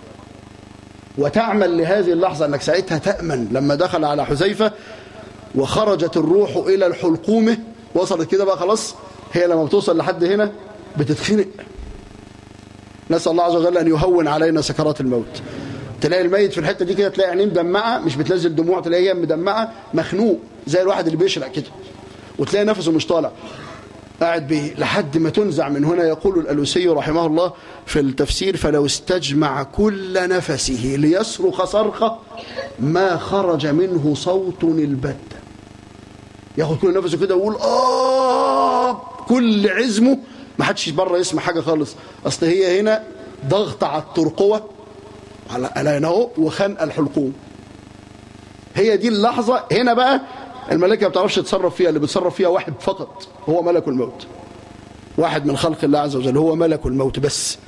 Speaker 1: وتعمل لهذه اللحظة أنك ساعتها تأمن لما دخل على حذيفة وخرجت الروح إلى الحلقومة وصلت كده بقى خلاص هي لما بتوصل لحد هنا بتتخنق نسأل الله عز وجل أن يهون علينا سكرات الموت تلاقي الميت في الحتة دي كده تلاقي عينيه مدمعة مش بتنزل دموع تلاقيها مدمعة مخنوق زي الواحد اللي بيشرق كده وتلاقي نفسه مش طالع قاعد به لحد ما تنزع من هنا يقول الألوسي رحمه الله في التفسير فلو استجمع كل نفسه ليصرخ صرخة ما خرج منه صوت البتة ياخد كل نفسه كده ويقول آه كل عزمه ما حدش بره يسمع حاجة خالص أصل هي هنا ضغط على الترقوة على هنا اهو وخنق الحلقوم هي دي اللحظة هنا بقى الملائكة ما بتعرفش تتصرف فيها اللي بيتصرف فيها واحد فقط هو ملك الموت واحد من خلق الله عز وجل هو ملك الموت بس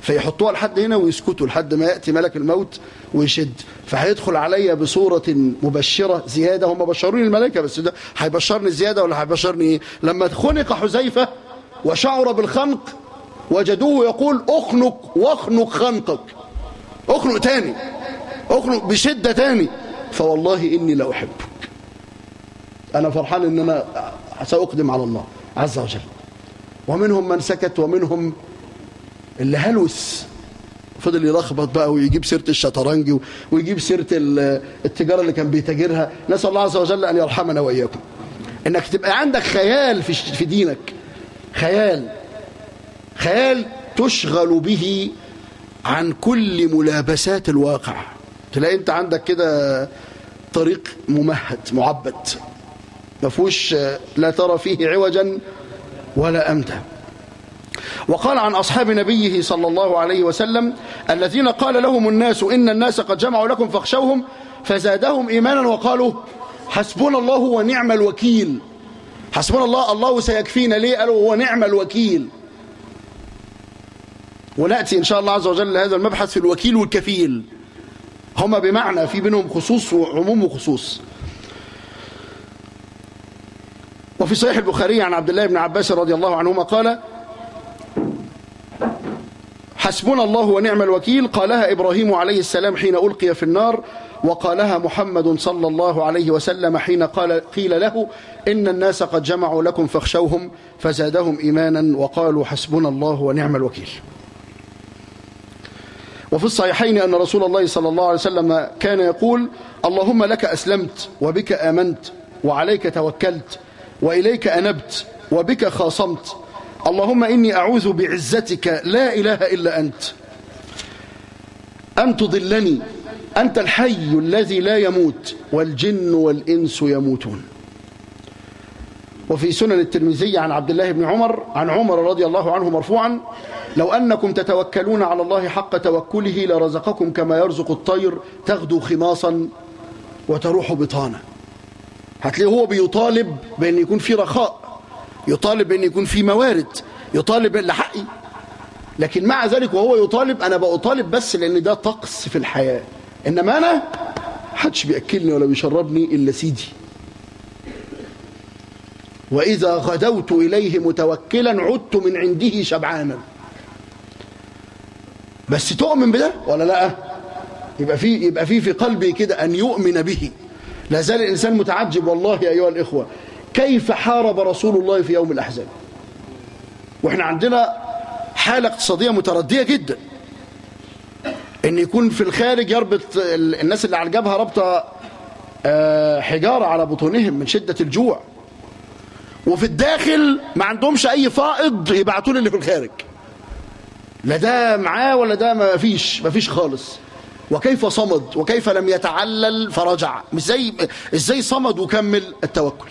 Speaker 1: فيحطوها لحد هنا ويسكتوا لحد ما يأتي ملك الموت ويشد فهيدخل عليا بصورة مبشرة زيادة هم بشروني الملائكة بس ده هيبشرني زيادة ولا هيبشرني ايه لما خنق حذيفة وشعر بالخنق وجدوه يقول اخنق واخنق خنقك اخنق تاني اخنق بشدة تاني فوالله اني لا احبك انا فرحان ان انا ساقدم على الله عز وجل ومنهم من سكت ومنهم اللي هلوس فضل يلخبط بقى ويجيب سيره الشطرنج ويجيب سيره التجاره اللي كان بيتاجرها نسال الله عز وجل ان يرحمنا واياكم انك تبقى عندك خيال في في دينك خيال خيال تشغل به عن كل ملابسات الواقع تلاقي انت عندك كده طريق ممهد معبد ما فيهوش لا ترى فيه عوجا ولا امتا وقال عن أصحاب نبيه صلى الله عليه وسلم الذين قال لهم الناس إن الناس قد جمعوا لكم فاخشوهم فزادهم إيمانا وقالوا حسبنا الله ونعم الوكيل حسبنا الله الله سيكفينا ليه قالوا هو نعم الوكيل ونأتي إن شاء الله عز وجل لهذا المبحث في الوكيل والكفيل هما بمعنى في بينهم خصوص وعموم وخصوص وفي صحيح البخاري عن عبد الله بن عباس رضي الله عنهما قال حسبنا الله ونعم الوكيل قالها إبراهيم عليه السلام حين ألقي في النار وقالها محمد صلى الله عليه وسلم حين قال قيل له إن الناس قد جمعوا لكم فاخشوهم فزادهم إيمانا وقالوا حسبنا الله ونعم الوكيل وفي الصحيحين أن رسول الله صلى الله عليه وسلم كان يقول اللهم لك أسلمت وبك آمنت وعليك توكلت وإليك أنبت وبك خاصمت اللهم إني أعوذ بعزتك لا إله إلا أنت أن تضلني أنت الحي الذي لا يموت والجن والإنس يموتون وفي سنن الترمذي عن عبد الله بن عمر عن عمر رضي الله عنه مرفوعا لو أنكم تتوكلون على الله حق توكله لرزقكم كما يرزق الطير تغدو خماصا وتروح بطانا هتلاقيه هو بيطالب بأن يكون في رخاء يطالب بأن يكون في موارد يطالب لحقي لكن مع ذلك وهو يطالب أنا بأطالب بس لأن ده طقس في الحياة إنما أنا حدش بيأكلني ولا بيشربني إلا سيدي وإذا غدوت إليه متوكلا عدت من عنده شبعانا بس تؤمن بده ولا لا يبقى في يبقى في في قلبي كده أن يؤمن به لا زال الإنسان متعجب والله أيها الإخوة كيف حارب رسول الله في يوم الأحزاب وإحنا عندنا حالة اقتصادية متردية جدا ان يكون في الخارج يربط الناس اللي على الجبهه رابطه حجاره على بطونهم من شده الجوع وفي الداخل ما عندهمش اي فائض يبعتوا اللي في الخارج لا ده معاه ولا ده ما فيش ما فيش خالص وكيف صمد وكيف لم يتعلل فرجع ازاي ازاي صمد وكمل التوكل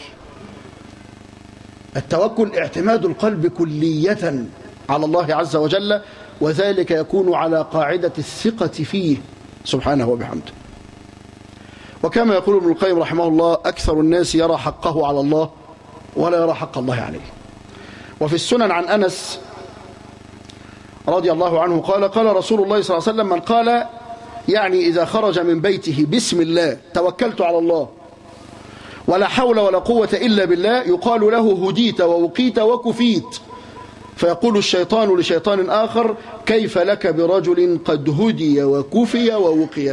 Speaker 1: التوكل اعتماد القلب كلية على الله عز وجل وذلك يكون على قاعدة الثقة فيه سبحانه وبحمده وكما يقول ابن القيم رحمه الله أكثر الناس يرى حقه على الله ولا يرى حق الله عليه وفي السنن عن أنس رضي الله عنه قال قال رسول الله صلى الله عليه وسلم من قال يعني إذا خرج من بيته بسم الله توكلت على الله ولا حول ولا قوة إلا بالله يقال له هديت ووقيت وكفيت فيقول الشيطان لشيطان آخر كيف لك برجل قد هدي وكفي ووقي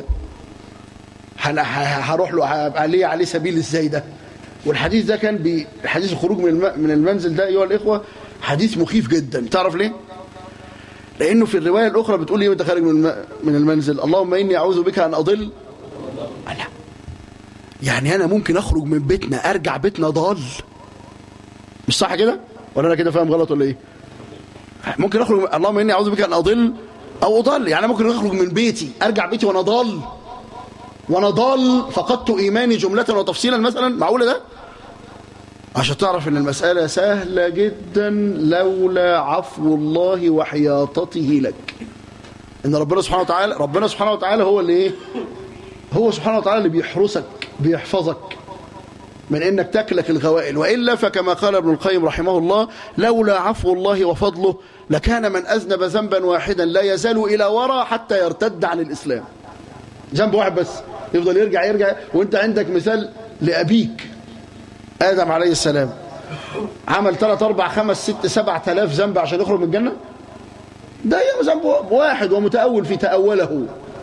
Speaker 1: هروح له عليه عليه سبيل ازاي ده والحديث ده كان بحديث الخروج من من المنزل ده ايها الاخوه حديث مخيف جدا تعرف ليه لانه في الروايه الاخرى بتقول ايه وانت خارج من من المنزل اللهم اني اعوذ بك ان اضل لا يعني انا ممكن اخرج من بيتنا ارجع بيتنا ضال مش صح كده ولا انا كده فاهم غلط ولا ايه ممكن اخرج اللهم اني اعوذ بك ان اضل او اضل يعني ممكن اخرج من بيتي ارجع بيتي وانا ضال وانا ضال فقدت ايماني جمله وتفصيلا مثلا معقوله ده عشان تعرف ان المساله سهله جدا لولا عفو الله وحياطته لك ان ربنا سبحانه وتعالى ربنا سبحانه وتعالى هو اللي ايه هو سبحانه وتعالى اللي بيحرسك بيحفظك من انك تكلك الغوائل والا فكما قال ابن القيم رحمه الله لولا عفو الله وفضله لكان من اذنب ذنبا واحدا لا يزال الى وراء حتى يرتد عن الاسلام ذنب واحد بس يفضل يرجع يرجع وانت عندك مثال لابيك ادم عليه السلام عمل 3 4 5 6 7000 ذنب عشان يخرج من الجنه ده ذنب واحد ومتاول في تاوله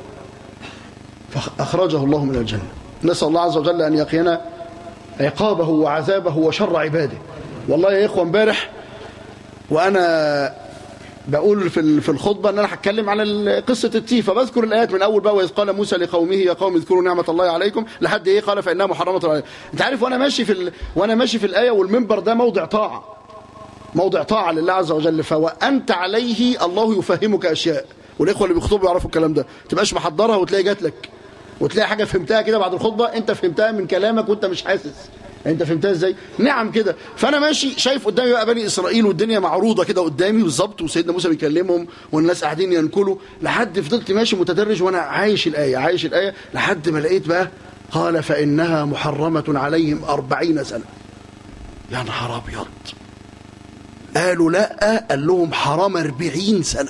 Speaker 1: فاخرجه الله من الجنه نسال الله عز وجل ان يقينا عقابه وعذابه وشر عباده والله يا اخوه امبارح وانا بقول في في الخطبه ان انا هتكلم على قصه التيه فبذكر الايات من اول بقى واذ قال موسى لقومه يا قوم اذكروا نعمه الله عليكم لحد ايه قال فانها محرمه عليكم انت عارف وانا ماشي في ال... وانا ماشي في الايه والمنبر ده موضع طاعه موضع طاعه لله عز وجل فوانت عليه الله يفهمك اشياء والاخوه اللي بيخطبوا يعرفوا الكلام ده ما تبقاش محضرها وتلاقي جات لك وتلاقي حاجه فهمتها كده بعد الخطبه انت فهمتها من كلامك وانت مش حاسس انت فهمتها ازاي نعم كده فانا ماشي شايف قدامي بقى بني اسرائيل والدنيا معروضه كده قدامي بالظبط وسيدنا موسى بيكلمهم والناس قاعدين ينكلوا لحد فضلت ماشي متدرج وانا عايش الايه عايش الايه لحد ما لقيت بقى قال فانها محرمه عليهم أربعين سنه يا نهار ابيض قالوا لا قال لهم حرام أربعين سنه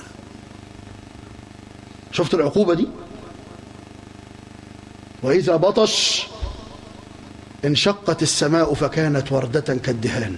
Speaker 1: شفت العقوبه دي واذا بطش انشقت السماء فكانت وردة كالدهان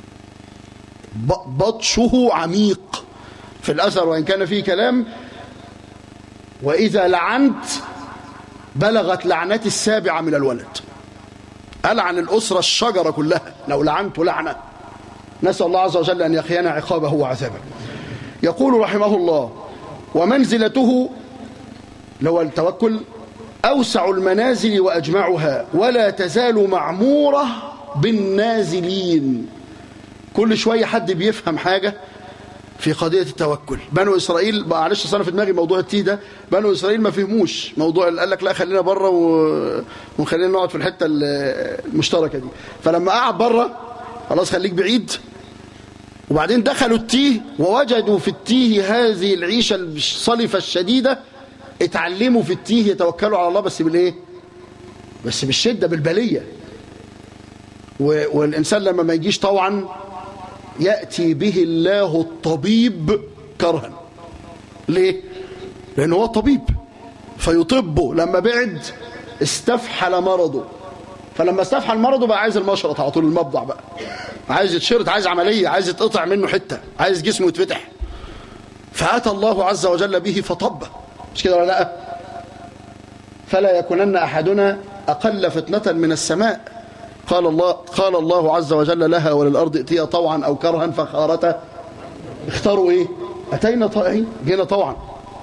Speaker 1: بطشه عميق في الأثر وإن كان فيه كلام وإذا لعنت بلغت لعنتي السابعة من الولد ألعن الأسرة الشجرة كلها لو لعنت لعنة نسأل الله عز وجل أن يخينا عقابه وعذابه يقول رحمه الله ومنزلته لو التوكل أوسع المنازل وأجمعها ولا تزال معمورة بالنازلين كل شوية حد بيفهم حاجة في قضية التوكل بنو إسرائيل معلش أنا في دماغي موضوع التيه ده بنو إسرائيل ما فهموش موضوع قال لك لا خلينا بره و... ونخلينا نقعد في الحتة المشتركة دي فلما قعد بره خلاص خليك بعيد وبعدين دخلوا التيه ووجدوا في التيه هذه العيشة الصلفة الشديدة اتعلموا في التيه يتوكلوا على الله بس بالايه بس بالشده بالبليه والانسان لما ما يجيش طوعا ياتي به الله الطبيب كرها ليه لانه هو طبيب فيطبه لما بعد استفحل مرضه فلما استفحل مرضه بقى عايز المشرط على طول المبضع بقى عايز يتشرط عايز عمليه عايز يتقطع منه حته عايز جسمه يتفتح فاتى الله عز وجل به فطبه مش كده ولا لا فلا يكونن احدنا اقل فتنه من السماء قال الله قال الله عز وجل لها وللارض ائتيا طوعا او كرها فخارتا اختاروا ايه اتينا طائعين جينا طوعا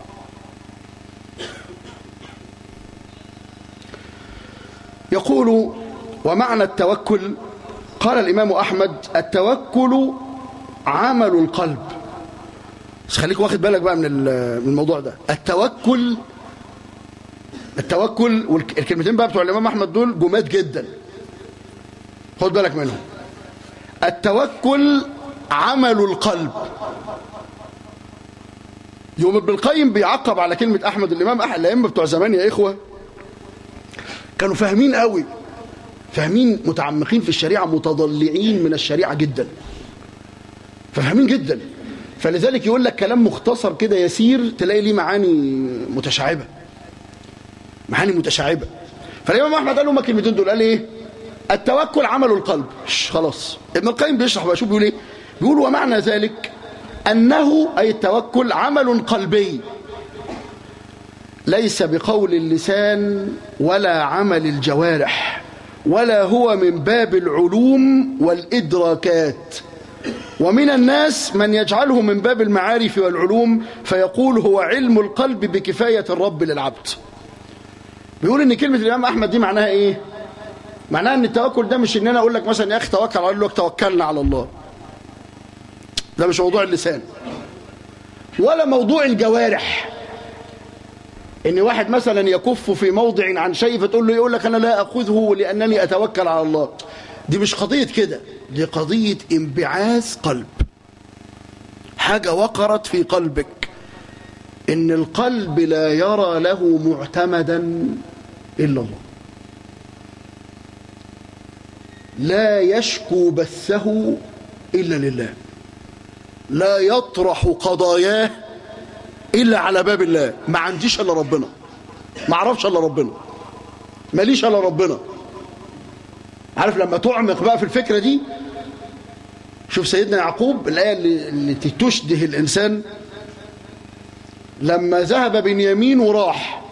Speaker 1: يقول ومعنى التوكل قال الامام احمد التوكل عمل القلب بس خليك واخد بالك بقى من من الموضوع ده التوكل التوكل والكلمتين بقى بتوع الامام احمد دول جماد جدا خد بالك منهم التوكل عمل القلب يوم ابن القيم بيعقب على كلمة أحمد الإمام أحد الأئمة بتوع زمان يا إخوة كانوا فاهمين قوي فاهمين متعمقين في الشريعة متضلعين من الشريعة جدا فاهمين جدا فلذلك يقول لك كلام مختصر كده يسير تلاقي ليه معاني متشعبة معاني متشعبة فالإمام أحمد قال لهم الكلمتين دول قال إيه التوكل عمل القلب خلاص ابن القيم بيشرح بقى شوف بيقول إيه بيقول ومعنى ذلك أنه أي التوكل عمل قلبي ليس بقول اللسان ولا عمل الجوارح ولا هو من باب العلوم والإدراكات ومن الناس من يجعله من باب المعارف والعلوم فيقول هو علم القلب بكفاية الرب للعبد بيقول ان كلمة الإمام أحمد دي معناها ايه معناها ان التوكل ده مش ان انا اقول لك مثلا يا اخي توكل اقول لك توكلنا على الله ده مش موضوع اللسان ولا موضوع الجوارح ان واحد مثلا يكف في موضع عن شيء فتقول له يقول لك انا لا اخذه لانني اتوكل على الله دي مش قضيه كده دي قضيه انبعاث قلب حاجه وقرت في قلبك ان القلب لا يرى له معتمدا الا الله لا يشكو بثه إلا لله لا يطرح قضاياه إلا على باب الله ما عنديش إلا ربنا ما اعرفش إلا ربنا ماليش إلا ربنا عارف لما تعمق بقى في الفكرة دي شوف سيدنا يعقوب الآية اللي, اللي تشده الإنسان لما ذهب بنيامين وراح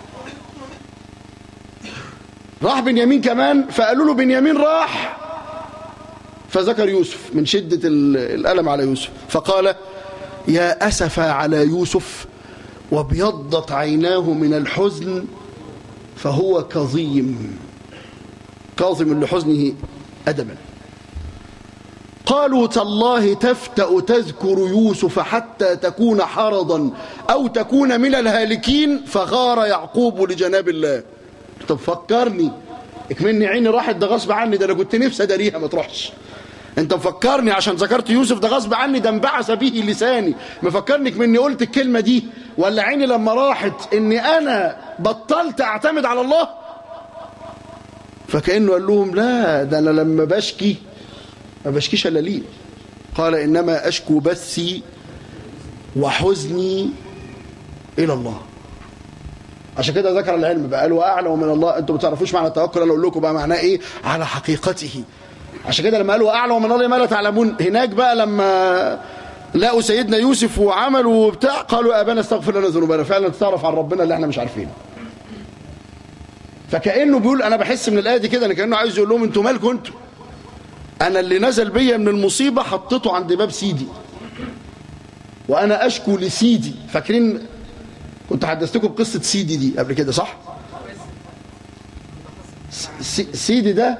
Speaker 1: راح بنيامين كمان فقالوا له بنيامين راح فذكر يوسف من شدة الألم على يوسف فقال يا أسف على يوسف وابيضت عيناه من الحزن فهو كظيم كاظم لحزنه أدبا قالوا تالله تفتأ تذكر يوسف حتى تكون حرضا أو تكون من الهالكين فغار يعقوب لجناب الله طب فكرني اكملني عيني راحت ده غصب عني ده انا كنت نفسي اداريها ما تروحش انت مفكرني عشان ذكرت يوسف ده غصب عني ده انبعث به لساني مفكرني مني قلت الكلمة دي ولا عيني لما راحت اني انا بطلت اعتمد على الله فكأنه قال لهم لا ده انا لما بشكي ما بشكيش الا ليه قال انما اشكو بثي وحزني الى الله عشان كده ذكر العلم بقى قال واعلم من الله انتوا ما تعرفوش معنى التوكل انا اقول لكم بقى معناه ايه على حقيقته عشان كده لما قالوا اعلم من الله ما لا تعلمون هناك بقى لما لقوا سيدنا يوسف وعملوا وبتاع قالوا يا ابانا استغفر لنا ذنوبنا فعلا تعرف عن ربنا اللي احنا مش عارفينه فكانه بيقول انا بحس من الايه دي كده ان كانه عايز يقول لهم انتوا مالكم انتوا انا اللي نزل بيا من المصيبه حطيته عند باب سيدي وانا اشكو لسيدي فاكرين كنت حدثتكم بقصه سيدي دي قبل كده صح سيدي ده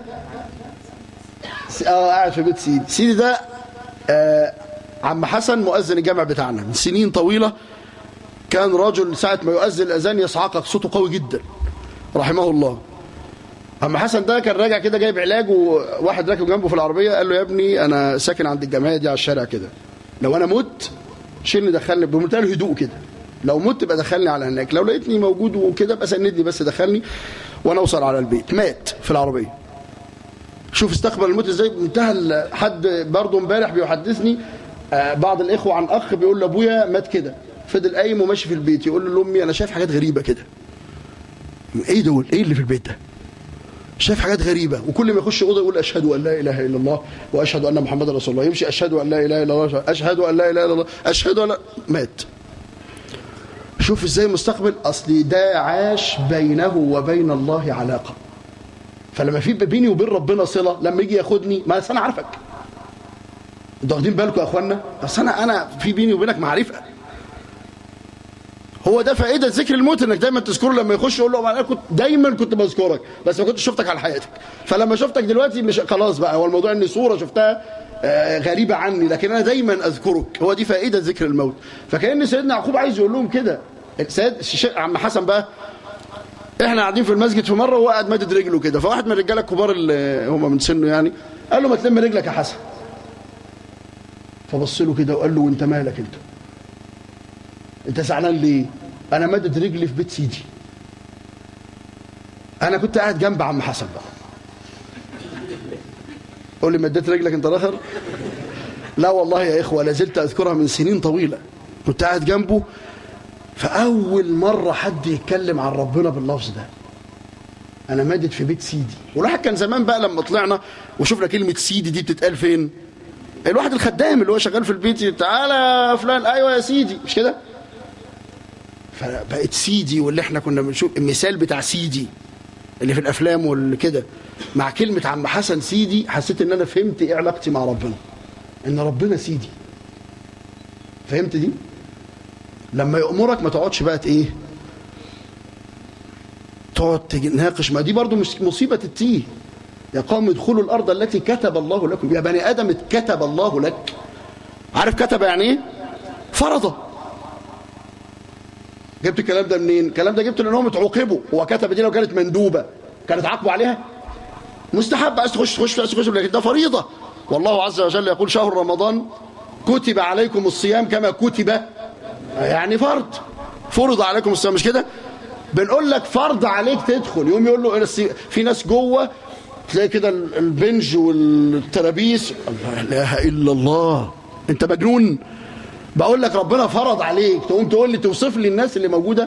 Speaker 1: اه قاعد في بيت سيدي سيدي ده آه عم حسن مؤذن الجامع بتاعنا من سنين طويلة كان رجل ساعة ما يؤذن الأذان يصعقك صوته قوي جدا رحمه الله عم حسن ده كان راجع كده جايب علاج وواحد راكب جنبه في العربية قال له يا ابني أنا ساكن عند الجمعية دي على الشارع كده لو أنا مت شيلني دخلني بمنتهى الهدوء كده لو مت بقى دخلني على هناك لو لقيتني موجود وكده بقى سندني بس دخلني وانا اوصل على البيت مات في العربيه شوف استقبل الموت ازاي بمنتهى حد برضه امبارح بيحدثني بعض الاخوه عن اخ بيقول لابويا مات كده فضل قايم وماشي في البيت يقول لامي انا شايف حاجات غريبه كده ايه دول ايه اللي في البيت ده شايف حاجات غريبه وكل ما يخش اوضه يقول اشهد ان لا اله الا الله واشهد ان محمدا رسول الله يمشي اشهد ان لا اله الا الله اشهد ان لا اله الا الله اشهد ان مات شوف ازاي مستقبل اصل ده عاش بينه وبين الله علاقه فلما في بيني وبين ربنا صله لما يجي ياخدني ما انا عارفك انتوا واخدين بالكم يا اخوانا بس انا انا في بيني وبينك معرفه هو ده فائده ذكر الموت انك دايما تذكره لما يخش يقول له انا كنت دايما كنت بذكرك بس ما كنتش شفتك على حياتك فلما شفتك دلوقتي مش خلاص بقى هو الموضوع ان صوره شفتها غريبه عني لكن انا دايما اذكرك هو دي فائده ذكر الموت فكان سيدنا يعقوب عايز يقول لهم كده سيد عم حسن بقى احنا قاعدين في المسجد في مره وهو قاعد مادد رجله كده فواحد من الرجاله الكبار اللي هم من سنه يعني قال له ما تلم رجلك يا حسن فبص له كده وقال له وانت مالك انت انت زعلان ليه انا مادد رجلي في بيت سيدي انا كنت قاعد جنب عم حسن بقى قول لي مديت رجلك انت الاخر لا والله يا اخوه لازلت اذكرها من سنين طويله كنت قاعد جنبه فاول مره حد يتكلم عن ربنا باللفظ ده انا مادد في بيت سيدي والواحد كان زمان بقى لما طلعنا وشفنا كلمه سيدي دي بتتقال فين الواحد الخدام اللي هو شغال في البيت تعالى يا فلان ايوه يا سيدي مش كده فبقت سيدي واللي احنا كنا بنشوف المثال بتاع سيدي اللي في الافلام واللي كده مع كلمه عم حسن سيدي حسيت ان انا فهمت ايه علاقتي مع ربنا ان ربنا سيدي فهمت دي لما يأمرك ما تقعدش بقى ايه تقعد تناقش ما دي برضو مش مصيبة التيه يا قوم ادخلوا الأرض التي كتب الله لكم يا بني آدم كتب الله لك عارف كتب يعني ايه فرض جبت الكلام ده منين الكلام ده جبته لانهم اتعوقبوا هو كتب دي لو كانت مندوبة كانت عاقبوا عليها مستحب عايز تخش تخش عايز تخش لكن ده فريضة والله عز وجل يقول شهر رمضان كتب عليكم الصيام كما كتب يعني فرض فرض عليكم الصيام مش كده بنقول لك فرض عليك تدخل يوم يقول له في ناس جوه تلاقي كده ال- البنج والترابيس الله لا اله الا الله انت مجنون بقول لك ربنا فرض عليك تقوم تقول لي توصف لي الناس اللي موجوده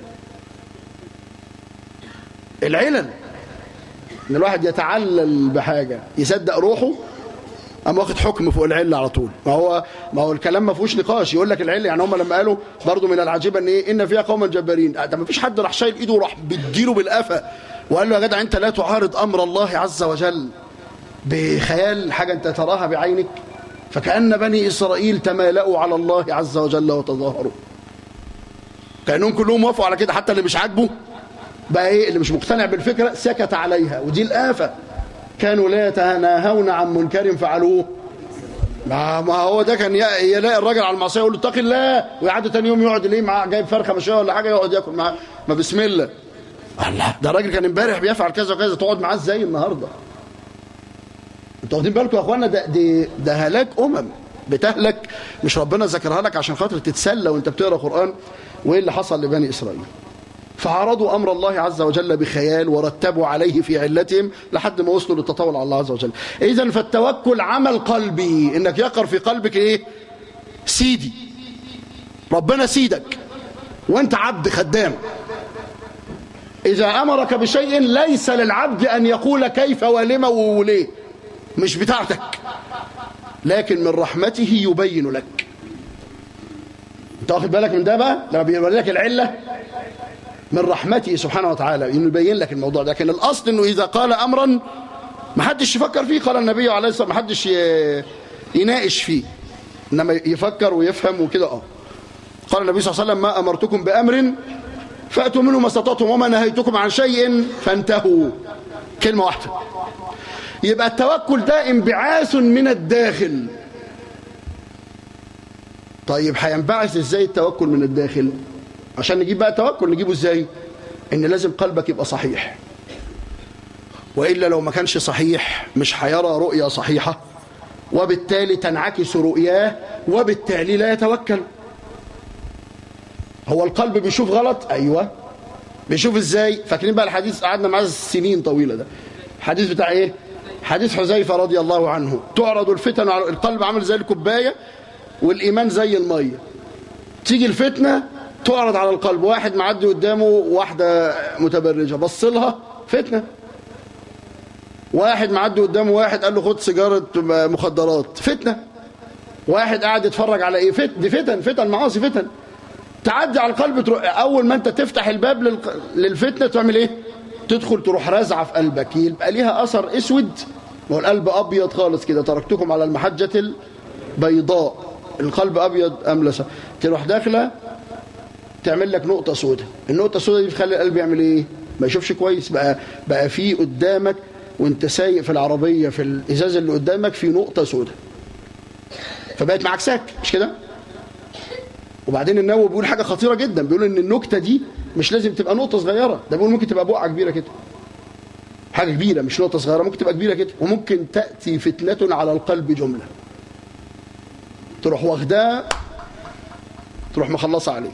Speaker 1: العلل ان الواحد يتعلل بحاجه يصدق روحه قام واخد حكم فوق العله على طول ما هو ما هو الكلام ما فيهوش نقاش يقول لك العله يعني هم لما قالوا برضو من العجيبه ان ايه ان فيها قوما جبارين ده ما فيش حد راح شايل ايده وراح بيديله بالقفا وقال له يا جدع انت لا تعارض امر الله عز وجل بخيال حاجه انت تراها بعينك فكأن بني إسرائيل تمالأوا على الله عز وجل وتظاهروا كأنهم كلهم وافقوا على كده حتى اللي مش عاجبه بقى ايه اللي مش مقتنع بالفكرة سكت عليها ودي الآفة كانوا لا يتناهون عن منكر فعلوه ما ما هو ده كان ي- يلاقي الراجل على المعصيه يقول له اتق الله ويعدي تاني يوم يقعد ليه معاه جايب فرخه مشويه ولا حاجه يقعد ياكل معاه ما بسم الله الله ده الراجل كان امبارح بيفعل كذا وكذا تقعد معاه ازاي النهارده انتوا واخدين بالكم يا اخوانا ده ده, ده هلاك امم بتهلك مش ربنا ذكرها لك عشان خاطر تتسلى وانت بتقرا قران وايه اللي حصل لبني اسرائيل فعرضوا امر الله عز وجل بخيال ورتبوا عليه في علتهم لحد ما وصلوا للتطاول على الله عز وجل اذا فالتوكل عمل قلبي انك يقر في قلبك ايه سيدي ربنا سيدك وانت عبد خدام اذا امرك بشيء ليس للعبد ان يقول كيف ولم وليه مش بتاعتك لكن من رحمته يبين لك انت واخد بالك من ده بقى لما بيوري لك العله من رحمته سبحانه وتعالى انه يبين لك الموضوع ده لكن الاصل انه اذا قال امرا ما حدش يفكر فيه قال النبي عليه الصلاه والسلام ما حدش ي- يناقش فيه انما يفكر ويفهم وكده اه قال النبي صلى الله عليه وسلم ما امرتكم بامر فاتوا منه ما استطعتم وما نهيتكم عن شيء فانتهوا كلمه واحده يبقى التوكل ده انبعاث من الداخل طيب هينبعث ازاي التوكل من الداخل عشان نجيب بقى التوكل نجيبه ازاي ان لازم قلبك يبقى صحيح والا لو ما كانش صحيح مش هيرى رؤيه صحيحه وبالتالي تنعكس رؤياه وبالتالي لا يتوكل هو القلب بيشوف غلط ايوه بيشوف ازاي فاكرين بقى الحديث قعدنا معاه سنين طويله ده الحديث بتاع ايه حديث حذيفه رضي الله عنه تعرض الفتن على القلب عامل زي الكوبايه والايمان زي الميه تيجي الفتنه تعرض على القلب واحد معدي قدامه واحده متبرجه بص لها فتنه واحد معدي قدامه واحد قال له خد سيجاره مخدرات فتنه واحد قاعد يتفرج على ايه فت دي فتن فتن معاصي فتن تعدي على القلب تروح اول ما انت تفتح الباب للق- للفتنه تعمل ايه تدخل تروح رازعه في قلبك يبقى ليها اثر اسود والقلب ابيض خالص كده تركتكم على المحجه البيضاء القلب ابيض املس تروح داخله تعمل لك نقطه سوداء النقطه السوداء دي بتخلي القلب يعمل ايه ما يشوفش كويس بقى بقى في قدامك وانت سايق في العربيه في الازاز اللي قدامك في نقطه سوداء فبقت معكساك مش كده وبعدين النووي بيقول حاجه خطيره جدا بيقول ان النكته دي مش لازم تبقى نقطه صغيره ده بيقول ممكن تبقى بقعه كبيره كده حاجه كبيره مش نقطه صغيره ممكن تبقى كبيره كده وممكن تاتي فتنه على القلب جمله تروح واخداه تروح مخلصه عليه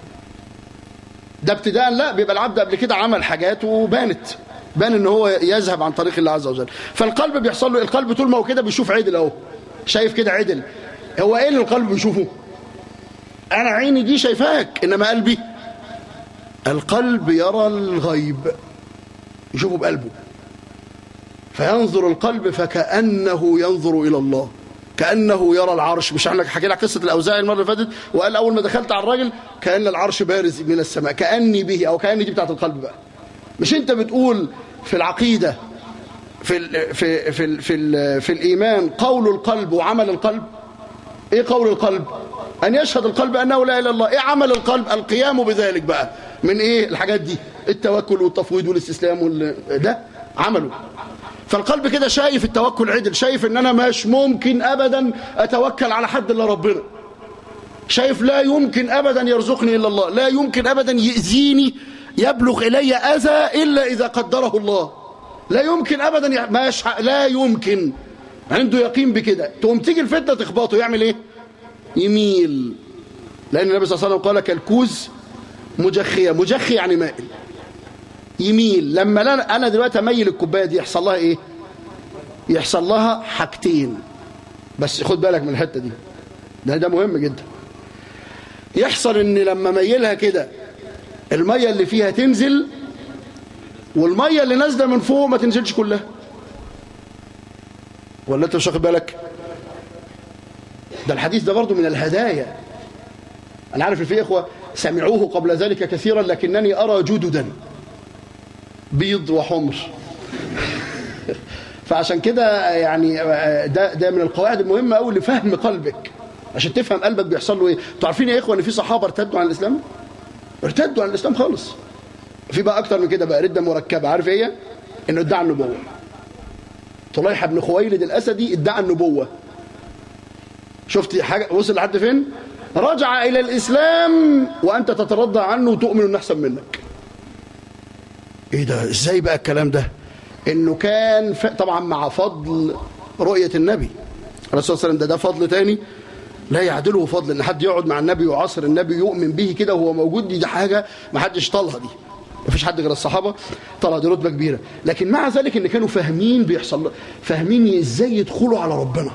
Speaker 1: ده ابتداء لا بيبقى العبد قبل كده عمل حاجات وبانت بان ان هو يذهب عن طريق الله عز وجل فالقلب بيحصل له القلب طول ما هو كده بيشوف عدل اهو شايف كده عدل هو ايه اللي القلب بيشوفه انا عيني دي شايفاك انما قلبي القلب يرى الغيب يشوفه بقلبه فينظر القلب فكأنه ينظر إلى الله كأنه يرى العرش مش احنا حكينا لك قصة الأوزاعي المرة اللي فاتت وقال أول ما دخلت على الراجل كأن العرش بارز من السماء كأني به أو كأني دي بتاعت القلب بقى مش أنت بتقول في العقيدة في ال في في ال في, ال في الإيمان قول القلب وعمل القلب ايه قول القلب ان يشهد القلب انه لا اله الا الله ايه عمل القلب القيام بذلك بقى من ايه الحاجات دي التوكل والتفويض والاستسلام وال... ده عمله فالقلب كده شايف التوكل عدل شايف ان انا مش ممكن ابدا اتوكل على حد الا ربنا شايف لا يمكن ابدا يرزقني الا الله لا يمكن ابدا يأذيني يبلغ الي اذى الا اذا قدره الله لا يمكن ابدا ي... مش لا يمكن عنده يقين بكده تقوم تيجي الفتنه تخبطه يعمل ايه يميل لان النبي صلى الله عليه وسلم قال كالكوز مجخيه مجخي يعني مائل يميل لما لا انا دلوقتي اميل الكوبايه دي يحصل لها ايه يحصل لها حاجتين بس خد بالك من الحته دي ده ده مهم جدا يحصل ان لما ميلها كده الميه اللي فيها تنزل والميه اللي نازله من فوق ما تنزلش كلها ولا انت مش واخد بالك ده الحديث ده برضو من الهدايا انا عارف ان في اخوه سمعوه قبل ذلك كثيرا لكنني ارى جددا بيض وحمر فعشان كده يعني ده ده من القواعد المهمه قوي لفهم قلبك عشان تفهم قلبك بيحصل له ايه انتوا عارفين يا اخوه ان في صحابه ارتدوا عن الاسلام ارتدوا عن الاسلام خالص في بقى اكتر من كده بقى رده مركبه عارف ايه انه ادعى النبوه طليحه بن خويلد الاسدي ادعى النبوه شفت حاجه وصل لحد فين رجع الى الاسلام وانت تترضى عنه وتؤمن انه احسن منك ايه ده ازاي بقى الكلام ده انه كان ف... طبعا مع فضل رؤيه النبي الرسول صلى الله عليه وسلم ده ده فضل تاني لا يعدله فضل ان حد يقعد مع النبي وعصر النبي يؤمن به كده وهو موجود دي, دي حاجه ما حدش طالها دي ما فيش حد غير الصحابه طلع دي رتبه كبيره لكن مع ذلك ان كانوا فاهمين بيحصل فاهمين ازاي يدخلوا على ربنا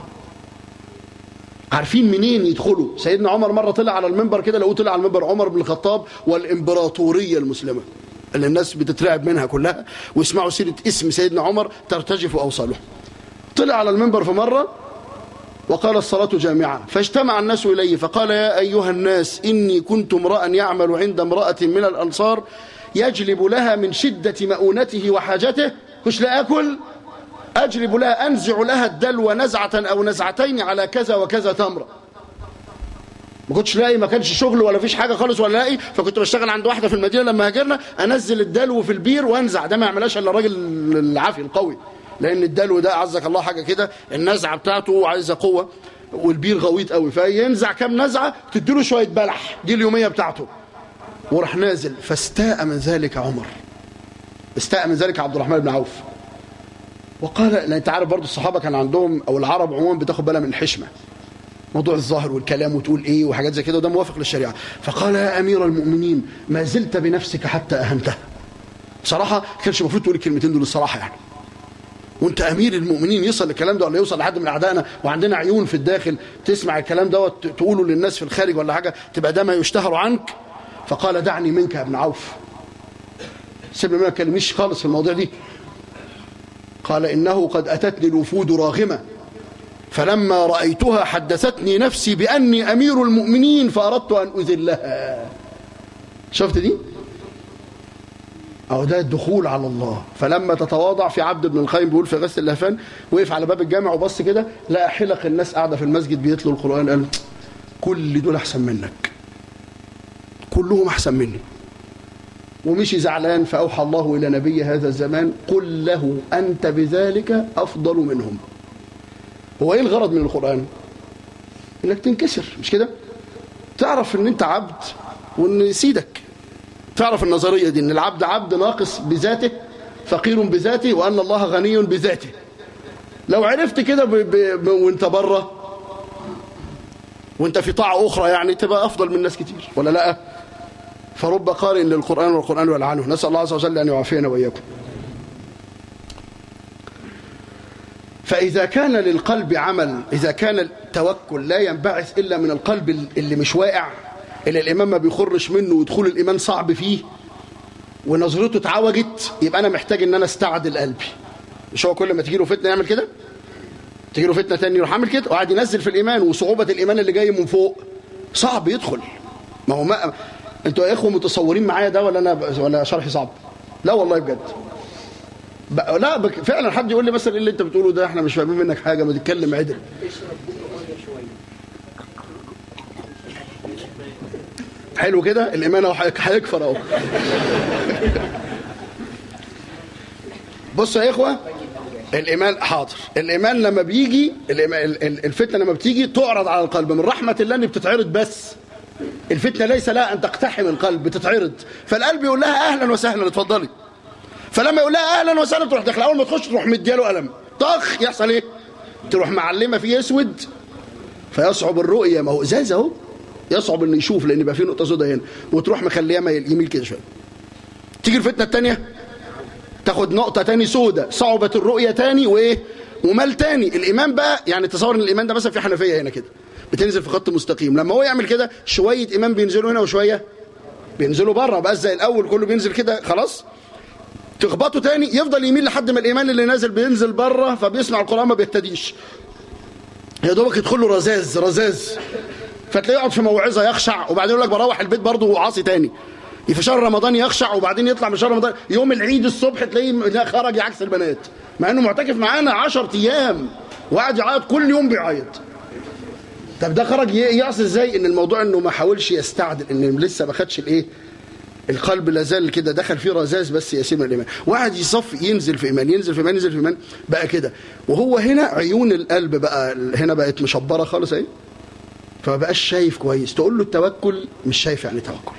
Speaker 1: عارفين منين يدخلوا سيدنا عمر مره طلع على المنبر كده لو طلع على المنبر عمر بن الخطاب والامبراطوريه المسلمه اللي الناس بتترعب منها كلها ويسمعوا سيره اسم سيدنا عمر ترتجف اوصاله طلع على المنبر في مره وقال الصلاة جامعة فاجتمع الناس إليه فقال يا أيها الناس إني كنت امرأ يعمل عند امرأة من الأنصار يجلب لها من شدة مؤونته وحاجته كش لا أكل أجلب لها أنزع لها الدلو نزعة أو نزعتين على كذا وكذا تمرة ما كنتش لاقي ما كانش شغل ولا فيش حاجة خالص ولا لاقي فكنت بشتغل عند واحدة في المدينة لما هاجرنا أنزل الدلو في البير وأنزع ده ما يعملهاش إلا الراجل العافي القوي لأن الدلو ده عزك الله حاجة كده النزعة بتاعته عايزة قوة والبير غويط قوي فينزع كام نزعة تديله شوية بلح دي اليومية بتاعته وراح نازل فاستاء من ذلك عمر استاء من ذلك عبد الرحمن بن عوف وقال لان انت عارف برضه الصحابه كان عندهم او العرب عموما بتاخد بالها من الحشمه موضوع الظاهر والكلام وتقول ايه وحاجات زي كده وده موافق للشريعه فقال يا امير المؤمنين ما زلت بنفسك حتى اهنته بصراحه كانش المفروض تقول الكلمتين دول الصراحه يعني وانت امير المؤمنين يصل الكلام ده ولا يوصل لحد من اعدائنا وعندنا عيون في الداخل تسمع الكلام دوت تقوله للناس في الخارج ولا حاجه تبقى ده ما يشتهر عنك فقال دعني منك يا ابن عوف سيبني ما كلمنيش خالص في المواضيع دي قال إنه قد أتتني الوفود راغمة فلما رأيتها حدثتني نفسي بأني أمير المؤمنين فأردت أن أذلها شفت دي أو ده الدخول على الله فلما تتواضع في عبد بن القيم بيقول في غسل اللهفان وقف على باب الجامع وبص كده لقى حلق الناس قاعدة في المسجد بيتلوا القرآن قال كل دول أحسن منك كلهم أحسن مني ومشي زعلان فأوحى الله إلى نبي هذا الزمان قل له أنت بذلك أفضل منهم هو إيه الغرض من القرآن إنك تنكسر مش كده تعرف إن أنت عبد وإن سيدك تعرف النظرية دي إن العبد عبد ناقص بذاته فقير بذاته وأن الله غني بذاته لو عرفت كده ب... ب... وانت بره وانت في طاعة أخرى يعني تبقى أفضل من ناس كتير ولا لأ فرب قارئ للقرآن والقرآن يلعنه نسأل الله عز وجل أن يعافينا وإياكم فإذا كان للقلب عمل إذا كان التوكل لا ينبعث إلا من القلب اللي مش واقع اللي الإيمان ما بيخرش منه ودخول الإيمان صعب فيه ونظرته اتعوجت يبقى أنا محتاج إن أنا استعدل قلبي مش هو كل ما تجي له فتنة يعمل كده تجي له فتنة تاني يروح عامل كده وقاعد ينزل في الإيمان وصعوبة الإيمان اللي جاي من فوق صعب يدخل ما هو ما انتوا يا اخوه متصورين معايا ده ولا انا ولا شرحي صعب لا والله بجد لا بك فعلا حد يقول لي مثلا ايه اللي انت بتقوله ده احنا مش فاهمين منك حاجه ما تتكلم عدل حلو كده الايمان اهو هيكفر اهو بصوا يا اخوه الايمان حاضر الايمان لما بيجي الفتنه لما بتيجي تعرض على القلب من رحمه الله ان بتتعرض بس الفتنه ليس لها ان تقتحم القلب بتتعرض فالقلب يقول لها اهلا وسهلا اتفضلي فلما يقول لها اهلا وسهلا تروح داخله اول ما تخش تروح مدياله قلم طخ يحصل ايه تروح معلمه فيه اسود فيصعب الرؤيه ما هو ازاز اهو يصعب انه يشوف لان يبقى فيه نقطه سوداء هنا وتروح مخليها يميل كده شويه تيجي الفتنه الثانيه تاخد نقطه تاني سوداء صعبت الرؤيه تاني وايه ومال تاني الايمان بقى يعني تصور ان الايمان ده مثلا في حنفيه هنا كده بتنزل في خط مستقيم لما هو يعمل كده شويه ايمان بينزلوا هنا وشويه بينزلوا بره بقى زي الاول كله بينزل كده خلاص تخبطه تاني يفضل يميل لحد ما الايمان اللي نازل بينزل بره فبيسمع القران ما بيهتديش يا دوبك يدخل له رزاز رزاز فتلاقيه يقعد في موعظه يخشع وبعدين يقول لك بروح البيت برضه وعاصي تاني في شهر رمضان يخشع وبعدين يطلع من شهر رمضان يوم العيد الصبح تلاقيه خرج عكس البنات مع انه معتكف معانا 10 ايام وقعد يعيط كل يوم بيعيط طب ده خرج يعصي ازاي ان الموضوع انه ما حاولش يستعدل ان لسه ما خدش الايه القلب لازال كده دخل فيه رذاذ بس يسير من الايمان وقعد يصف ينزل في ايمان ينزل في ايمان ينزل في ايمان بقى كده وهو هنا عيون القلب بقى هنا بقت مشبره خالص اهي فما بقاش شايف كويس تقول له التوكل مش شايف يعني توكل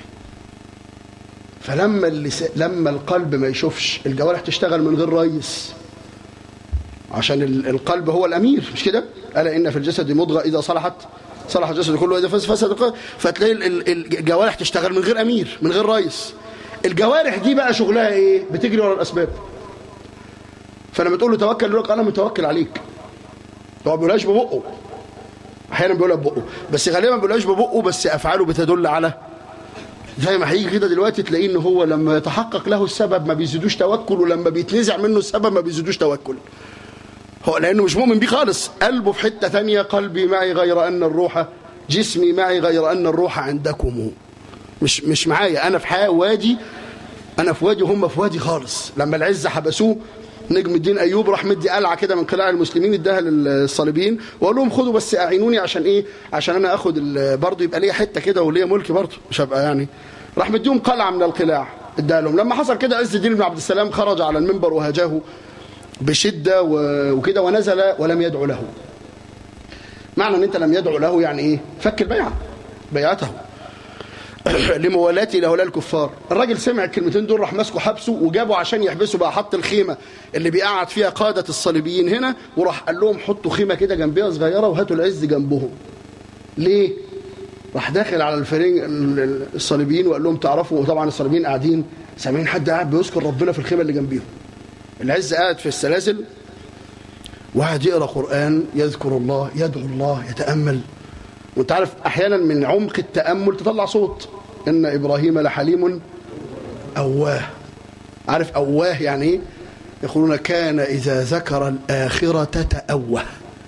Speaker 1: فلما اللس... لما القلب ما يشوفش الجوارح تشتغل من غير ريس عشان القلب هو الامير مش كده الا ان في الجسد مضغه اذا صلحت صلح الجسد كله واذا فسد فتلاقي الجوارح تشتغل من غير امير من غير ريس الجوارح دي بقى شغلها ايه بتجري ورا الاسباب فلما تقول له توكل يقول لك انا متوكل عليك هو ما بيقولهاش ببقه احيانا بيقولها ببقه بس غالبا ما بيقولهاش ببقه بس افعاله بتدل على زي ما هيجي كده دلوقتي تلاقيه ان هو لما يتحقق له السبب ما بيزيدوش توكل ولما بيتنزع منه السبب ما بيزيدوش توكل هو لانه مش مؤمن بيه خالص قلبه في حته ثانيه قلبي معي غير ان الروح جسمي معي غير ان الروح عندكم مش مش معايا انا في حياه وادي انا في وادي وهم في وادي خالص لما العز حبسوه نجم الدين ايوب راح مدي قلعه كده من قلاع المسلمين اداها للصليبيين وقال لهم خدوا بس اعينوني عشان ايه عشان انا اخد برضه يبقى ليا حته كده وليا ملك برضه مش هبقى يعني راح مديهم قلعه من القلاع اداها لهم لما حصل كده عز الدين بن عبد السلام خرج على المنبر وهجاه بشده وكده ونزل ولم يدعو له معنى ان انت لم يدعو له يعني ايه فك البيعه بيعته لموالاتي لهؤلاء الكفار الراجل سمع الكلمتين دول راح ماسكه حبسه وجابه عشان يحبسه بقى حط الخيمه اللي بيقعد فيها قاده الصليبيين هنا وراح قال لهم حطوا خيمه كده جنبيها صغيره وهاتوا العز جنبهم ليه راح داخل على الفريق الصليبيين وقال لهم تعرفوا وطبعا الصليبيين قاعدين سامعين حد قاعد بيذكر ربنا في الخيمه اللي جنبيهم العز قاعد في السلاسل وقاعد يقرا قران يذكر الله يدعو الله يتامل وانت عارف احيانا من عمق التامل تطلع صوت ان ابراهيم لحليم اواه عارف اواه يعني ايه يقولون كان اذا ذكر الاخره تاوه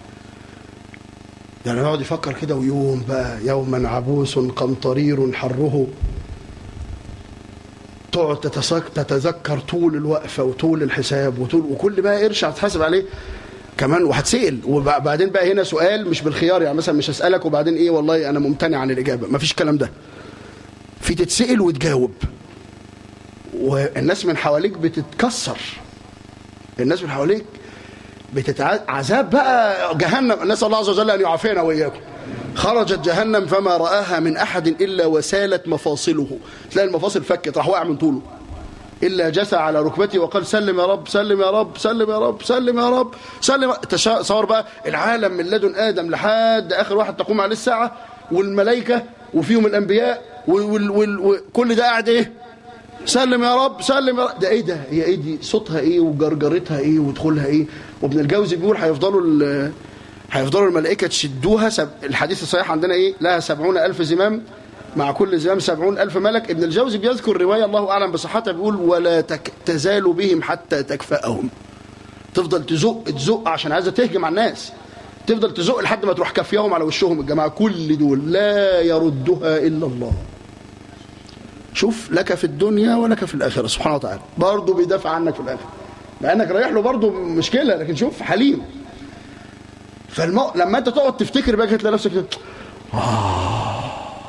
Speaker 1: يعني يقعد يفكر كده ويوم بقى يوما عبوس قمطرير حره تقعد تتذكر طول الوقفه وطول الحساب وطول وكل بقى قرش هتحاسب عليه كمان وهتسال وبعدين بقى هنا سؤال مش بالخيار يعني مثلا مش هسالك وبعدين ايه والله انا ممتنع عن الاجابه ما فيش الكلام ده في تتسال وتجاوب والناس من حواليك بتتكسر الناس من حواليك بتتع... عذاب بقى جهنم نسال الله عز وجل ان يعافينا واياكم خرجت جهنم فما راها من احد الا وسالت مفاصله تلاقي المفاصل فكت راح واقع من طوله إلا جثى على ركبتي وقال سلم يا رب سلم يا رب سلم يا رب سلم يا رب سلم تصور بقى العالم من لدن آدم لحد آخر واحد تقوم عليه الساعة والملائكة وفيهم الأنبياء وكل ده قاعد إيه سلم يا رب سلم يا رب ده إيه ده هي إيه دي صوتها إيه وجرجرتها إيه ودخولها إيه وابن الجوزي بيقول هيفضلوا هيفضلوا الملائكة تشدوها سب... الحديث الصحيح عندنا إيه لها سبعون ألف زمام مع كل زمام سبعون ألف ملك ابن الجوزي بيذكر رواية الله أعلم بصحتها بيقول ولا تك تزال بهم حتى تكفأهم تفضل تزق تزق عشان عايزة تهجم على الناس تفضل تزق لحد ما تروح كفيهم على وشهم الجماعة كل دول لا يردها إلا الله شوف لك في الدنيا ولك في الآخرة سبحانه وتعالى برضه بيدافع عنك في الآخرة لأنك رايح له برضه مشكلة لكن شوف حليم فالمو... لما انت تقعد تفتكر بقى تلاقي نفسك كده آه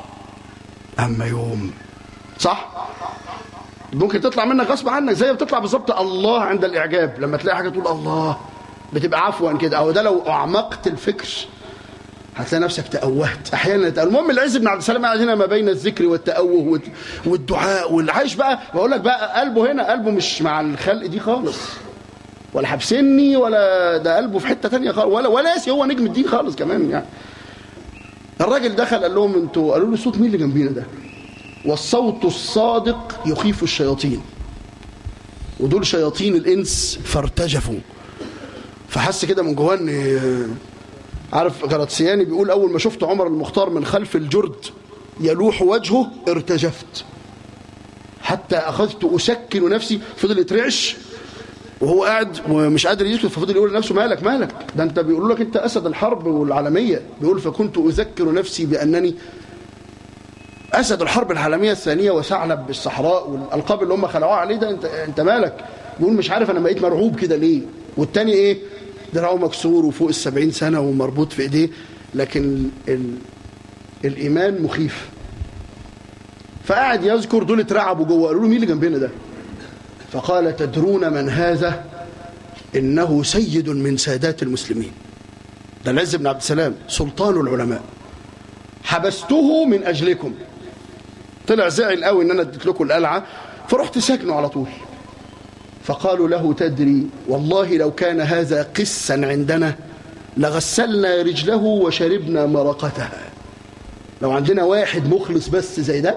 Speaker 1: اما يوم صح ممكن تطلع منك غصب عنك زي بتطلع بالظبط الله عند الاعجاب لما تلاقي حاجه تقول الله بتبقى عفوا كده او ده لو اعمقت الفكر هتلاقي نفسك تأوهت احيانا تأوه. المهم العز بن عبد السلام قاعد هنا ما بين الذكر والتأوه والدعاء والعيش بقى بقول لك بقى قلبه هنا قلبه مش مع الخلق دي خالص ولا حبسني ولا ده قلبه في حته ثانيه خالص ولا ولا ناسي هو نجم الدين خالص كمان يعني الراجل دخل قال لهم انتوا قالوا له صوت مين اللي جنبينا ده والصوت الصادق يخيف الشياطين ودول شياطين الانس فارتجفوا فحس كده من جواه ان عارف غراتسياني بيقول اول ما شفت عمر المختار من خلف الجرد يلوح وجهه ارتجفت حتى اخذت اسكن نفسي فضل يترعش وهو قاعد ومش قادر يسكت ففضل يقول لنفسه مالك مالك ده انت بيقولوا لك انت اسد الحرب والعالميه بيقول فكنت اذكر نفسي بانني اسد الحرب العالميه الثانيه وثعلب بالصحراء والالقاب اللي هم خلعوها عليه ده انت انت مالك بيقول مش عارف انا بقيت مرعوب كده ليه والتاني ايه دراعه مكسور وفوق السبعين سنه ومربوط في ايديه لكن ال... الايمان مخيف فقعد يذكر دول اترعبوا جوه قالوا له مين اللي جنبنا ده فقال تدرون من هذا انه سيد من سادات المسلمين ده العز بن عبد السلام سلطان العلماء حبسته من اجلكم طلع زعل قوي ان انا اديت لكم القلعه فرحت ساكنه على طول فقالوا له تدري والله لو كان هذا قسا عندنا لغسلنا رجله وشربنا مرقتها لو عندنا واحد مخلص بس زي ده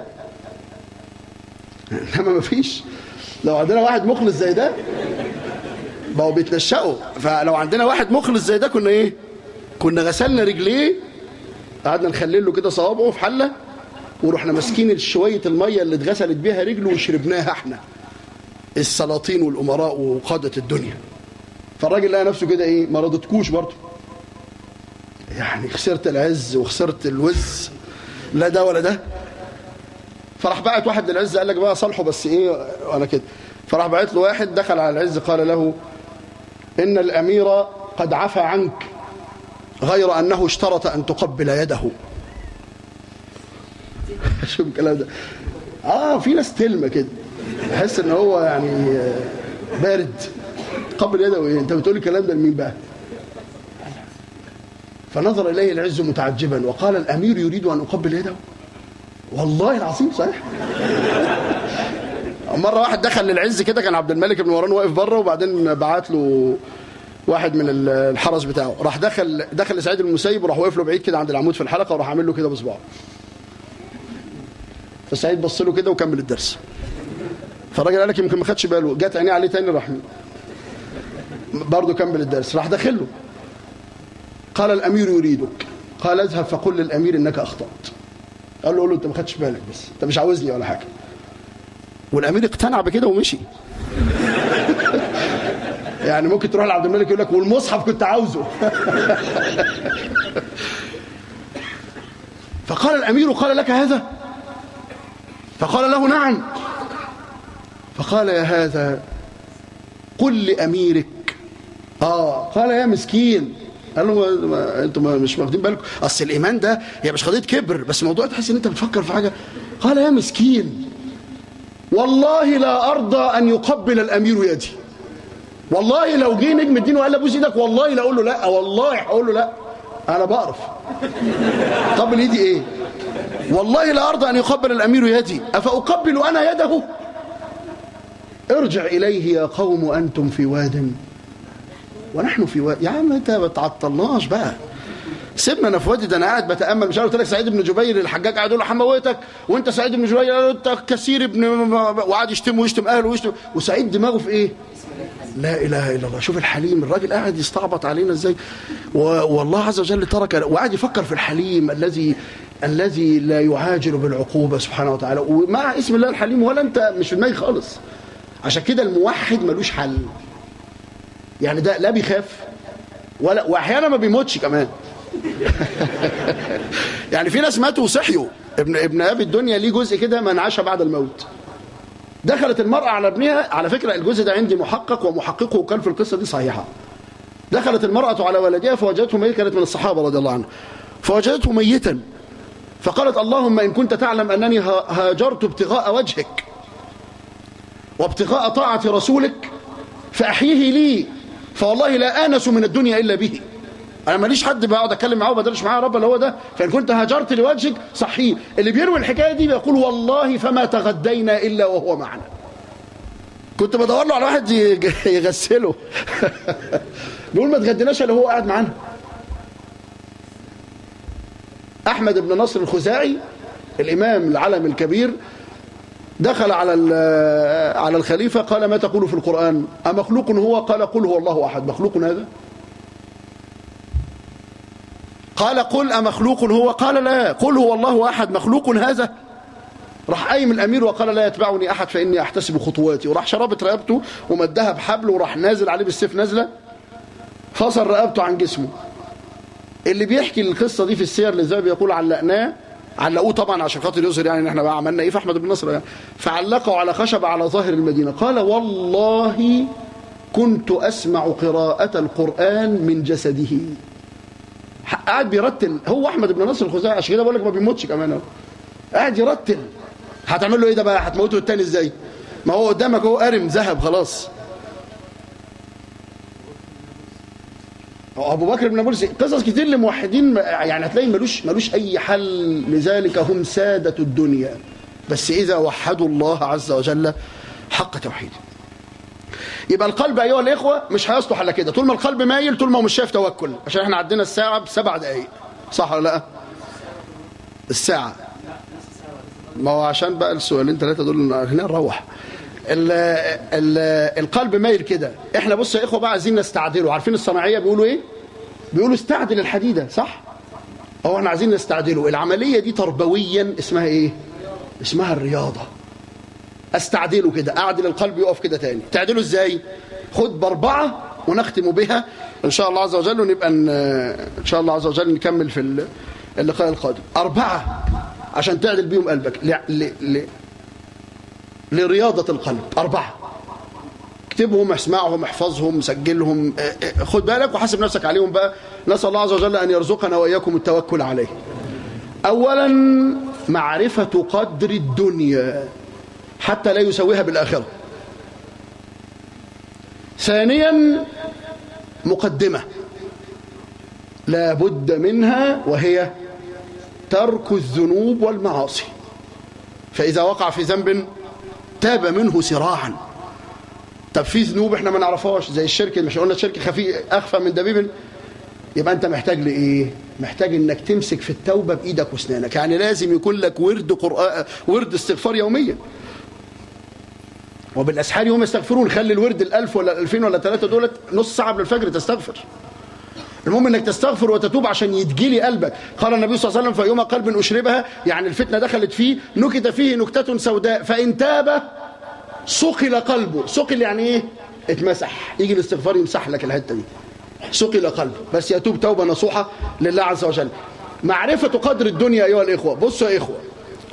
Speaker 1: انما ما فيش لو عندنا واحد مخلص زي ده بقوا بيتنشأوا فلو عندنا واحد مخلص زي ده كنا ايه كنا غسلنا رجليه قعدنا نخلل له كده صوابعه في حله ورحنا ماسكين شويه الميه اللي اتغسلت بيها رجله وشربناها احنا السلاطين والامراء وقاده الدنيا فالراجل لقى نفسه كده ايه ما رضتكوش برضه يعني خسرت العز وخسرت الوز لا ده ولا ده فراح بعت واحد للعز قال لك بقى صالحه بس ايه وانا كده فراح بعت له واحد دخل على العز قال له ان الامير قد عفى عنك غير انه اشترط ان تقبل يده شوف الكلام ده اه في ناس تلمه كده بحس ان هو يعني بارد قبل يده ايه انت بتقول الكلام ده لمين بقى فنظر اليه العز متعجبا وقال الامير يريد ان اقبل يده والله العظيم صحيح مره واحد دخل للعز كده كان عبد الملك بن مروان واقف بره وبعدين بعت له واحد من الحرس بتاعه راح دخل دخل سعيد بن المسيب وراح واقف له بعيد كده عند العمود في الحلقه وراح عامل له كده بصباعه فسعيد بص له كده وكمل الدرس فالراجل قال لك يمكن ما خدش باله جت عينيه عليه تاني راح برضه كمل الدرس راح داخل له قال الامير يريدك قال اذهب فقل للامير انك اخطات قال له قول له انت ما خدتش بالك بس انت مش عاوزني ولا حاجه والامير اقتنع بكده ومشي يعني ممكن تروح لعبد الملك يقول لك والمصحف كنت عاوزه فقال الامير قال لك هذا فقال له نعم فقال يا هذا قل لاميرك اه قال يا مسكين قال له ما- ما انتوا ما- مش واخدين بالكم اصل الايمان ده هي مش قضيه كبر بس موضوع تحس ان انت بتفكر في حاجه قال يا مسكين والله لا ارضى ان يقبل الامير يدي والله لو جه نجم الدين وقال لي ابوس ايدك والله لا اقول له لا والله هقول له لا انا بقرف قبل ايدي ايه والله لا ارضى ان يقبل الامير يدي افاقبل انا يده ارجع اليه يا قوم انتم في واد ونحن في واد يا عم انت ما تعطلناش بقى سيبنا انا في وادي ده انا قاعد بتامل مش عارف قلت لك سعيد بن جبير الحجاج قاعد يقول له حموتك وانت سعيد بن جبير قال له انت كثير ابن وقعد يشتم ويشتم اهله ويشتم وسعيد دماغه في ايه؟ لا اله الا الله شوف الحليم الراجل قاعد يستعبط علينا ازاي و- والله عز وجل ترك وقعد يفكر في الحليم الذي الذي لا يعاجل بالعقوبه سبحانه وتعالى ومع اسم الله الحليم ولا انت مش في دماغي خالص عشان كده الموحد ملوش حل يعني ده لا بيخاف ولا واحيانا ما بيموتش كمان يعني في ناس ماتوا وصحيوا ابن ابن ابي الدنيا ليه جزء كده من عاش بعد الموت دخلت المرأة على ابنها على فكرة الجزء ده عندي محقق ومحققه كان في القصة دي صحيحة دخلت المرأة على ولدها فوجدته ميت كانت من الصحابة رضي الله عنهم فوجدته ميتا فقالت اللهم إن كنت تعلم أنني ها- هاجرت ابتغاء وجهك وابتغاء طاعة رسولك فأحيه لي فوالله لا آنس من الدنيا إلا به أنا ماليش حد بقعد أتكلم معاه وبدرش معاه يا رب اللي هو ده فإن كنت هاجرت لوجهك صحيه اللي بيروي الحكاية دي بيقول والله فما تغدينا إلا وهو معنا كنت بدور له على واحد يج- يغسله بيقول ما تغديناش الا هو قاعد معانا احمد بن نصر الخزاعي الامام العلم الكبير دخل على ال- على الخليفه قال ما تقول في القران امخلوق هو قال قل هو الله احد مخلوق هذا قال قل أمخلوق هو قال لا قل هو الله أحد مخلوق هذا راح قايم الأمير وقال لا يتبعني أحد فإني أحتسب خطواتي وراح شربت رقبته ومدها بحبل وراح نازل عليه بالسيف نازلة فصل رقبته عن جسمه اللي بيحكي القصة دي في السير للذهب بيقول علقناه علقوه طبعا عشان خاطر يظهر يعني ان احنا بقى عملنا ايه في احمد بن نصر يعني فعلقوا على خشبة على ظاهر المدينة قال والله كنت اسمع قراءة القرآن من جسده قاعد بيرتل هو احمد بن نصر الخزاعي عشان كده بقول لك ما بيموتش كمان اهو قاعد يرتل هتعمل له ايه ده بقى هتموته التاني ازاي ما هو قدامك هو قارم ذهب خلاص ابو بكر بن مرسي قصص كتير لموحدين يعني هتلاقي ملوش ملوش اي حل لذلك هم ساده الدنيا بس اذا وحدوا الله عز وجل حق توحيده يبقى القلب ايها الاخوه مش هيصلح الا كده طول ما القلب مايل طول ما هو مش شايف توكل عشان احنا عندنا الساعه بسبع دقائق صح ولا لا الساعه ما هو عشان بقى السؤالين ثلاثه دول هنا نروح ال ال القلب مايل كده احنا بص يا اخوه بقى عايزين نستعدله عارفين الصناعيه بيقولوا ايه بيقولوا استعدل الحديده صح هو احنا عايزين نستعدله العمليه دي تربويا اسمها ايه اسمها الرياضه استعدله كده اعدل القلب يقف كده تاني تعدله ازاي خد باربعه ونختم بها ان شاء الله عز وجل ونبقى ان شاء الله عز وجل نكمل في اللقاء القادم اربعه عشان تعدل بيهم قلبك ل... ل... ل... لرياضة القلب أربعة اكتبهم اسمعهم احفظهم سجلهم خد بالك وحاسب نفسك عليهم بقى نسأل الله عز وجل أن يرزقنا وإياكم التوكل عليه أولا معرفة قدر الدنيا حتى لا يسويها بالآخرة ثانيا مقدمة لا بد منها وهي ترك الذنوب والمعاصي فإذا وقع في ذنب تاب منه سراعا طب في ذنوب احنا ما نعرفهاش زي الشرك مش قلنا الشرك خفي اخفى من دبيب يبقى انت محتاج لايه محتاج انك تمسك في التوبه بايدك واسنانك يعني لازم يكون لك ورد قرآن ورد استغفار يوميا وبالاسحار هم يستغفرون خلي الورد الألف ولا الألفين ولا ثلاثة دولت نص ساعة قبل الفجر تستغفر المهم انك تستغفر وتتوب عشان يتجلي قلبك قال النبي صلى الله عليه وسلم فيوم قلب اشربها يعني الفتنه دخلت فيه نكت فيه نكته سوداء فان تاب صقل قلبه صقل يعني ايه اتمسح يجي الاستغفار يمسح لك الحته دي صقل قلبه بس يتوب توبه نصوحه لله عز وجل معرفه قدر الدنيا ايها الاخوه بصوا يا اخوه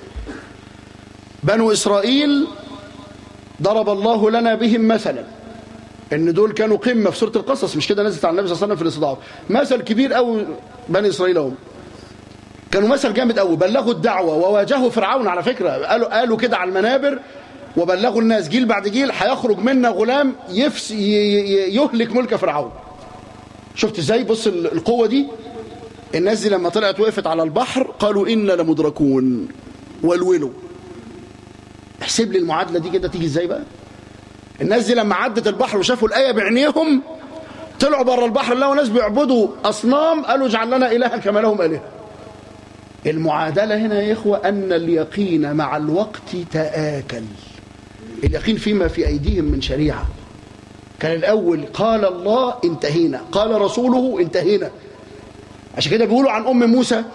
Speaker 1: بنو اسرائيل ضرب الله لنا بهم مثلا ان دول كانوا قمه في سوره القصص مش كده نزلت على النبي صلى الله عليه وسلم في الاستضعاف مثل كبير قوي بني اسرائيل هم كانوا مثل جامد قوي بلغوا الدعوه وواجهوا فرعون على فكره قالوا قالوا كده على المنابر وبلغوا الناس جيل بعد جيل هيخرج منا غلام يفس يهلك ملك فرعون شفت ازاي بص القوه دي الناس دي لما طلعت وقفت على البحر قالوا انا لمدركون والولوا احسب لي المعادله دي كده تيجي ازاي بقى الناس دي لما عدت البحر وشافوا الآية بعينيهم طلعوا بره البحر لقوا ناس بيعبدوا أصنام قالوا اجعل لنا إلها كما لهم آلهة المعادلة هنا يا إخوة أن اليقين مع الوقت تآكل اليقين فيما في أيديهم من شريعة كان الأول قال الله انتهينا قال رسوله انتهينا عشان كده بيقولوا عن أم موسى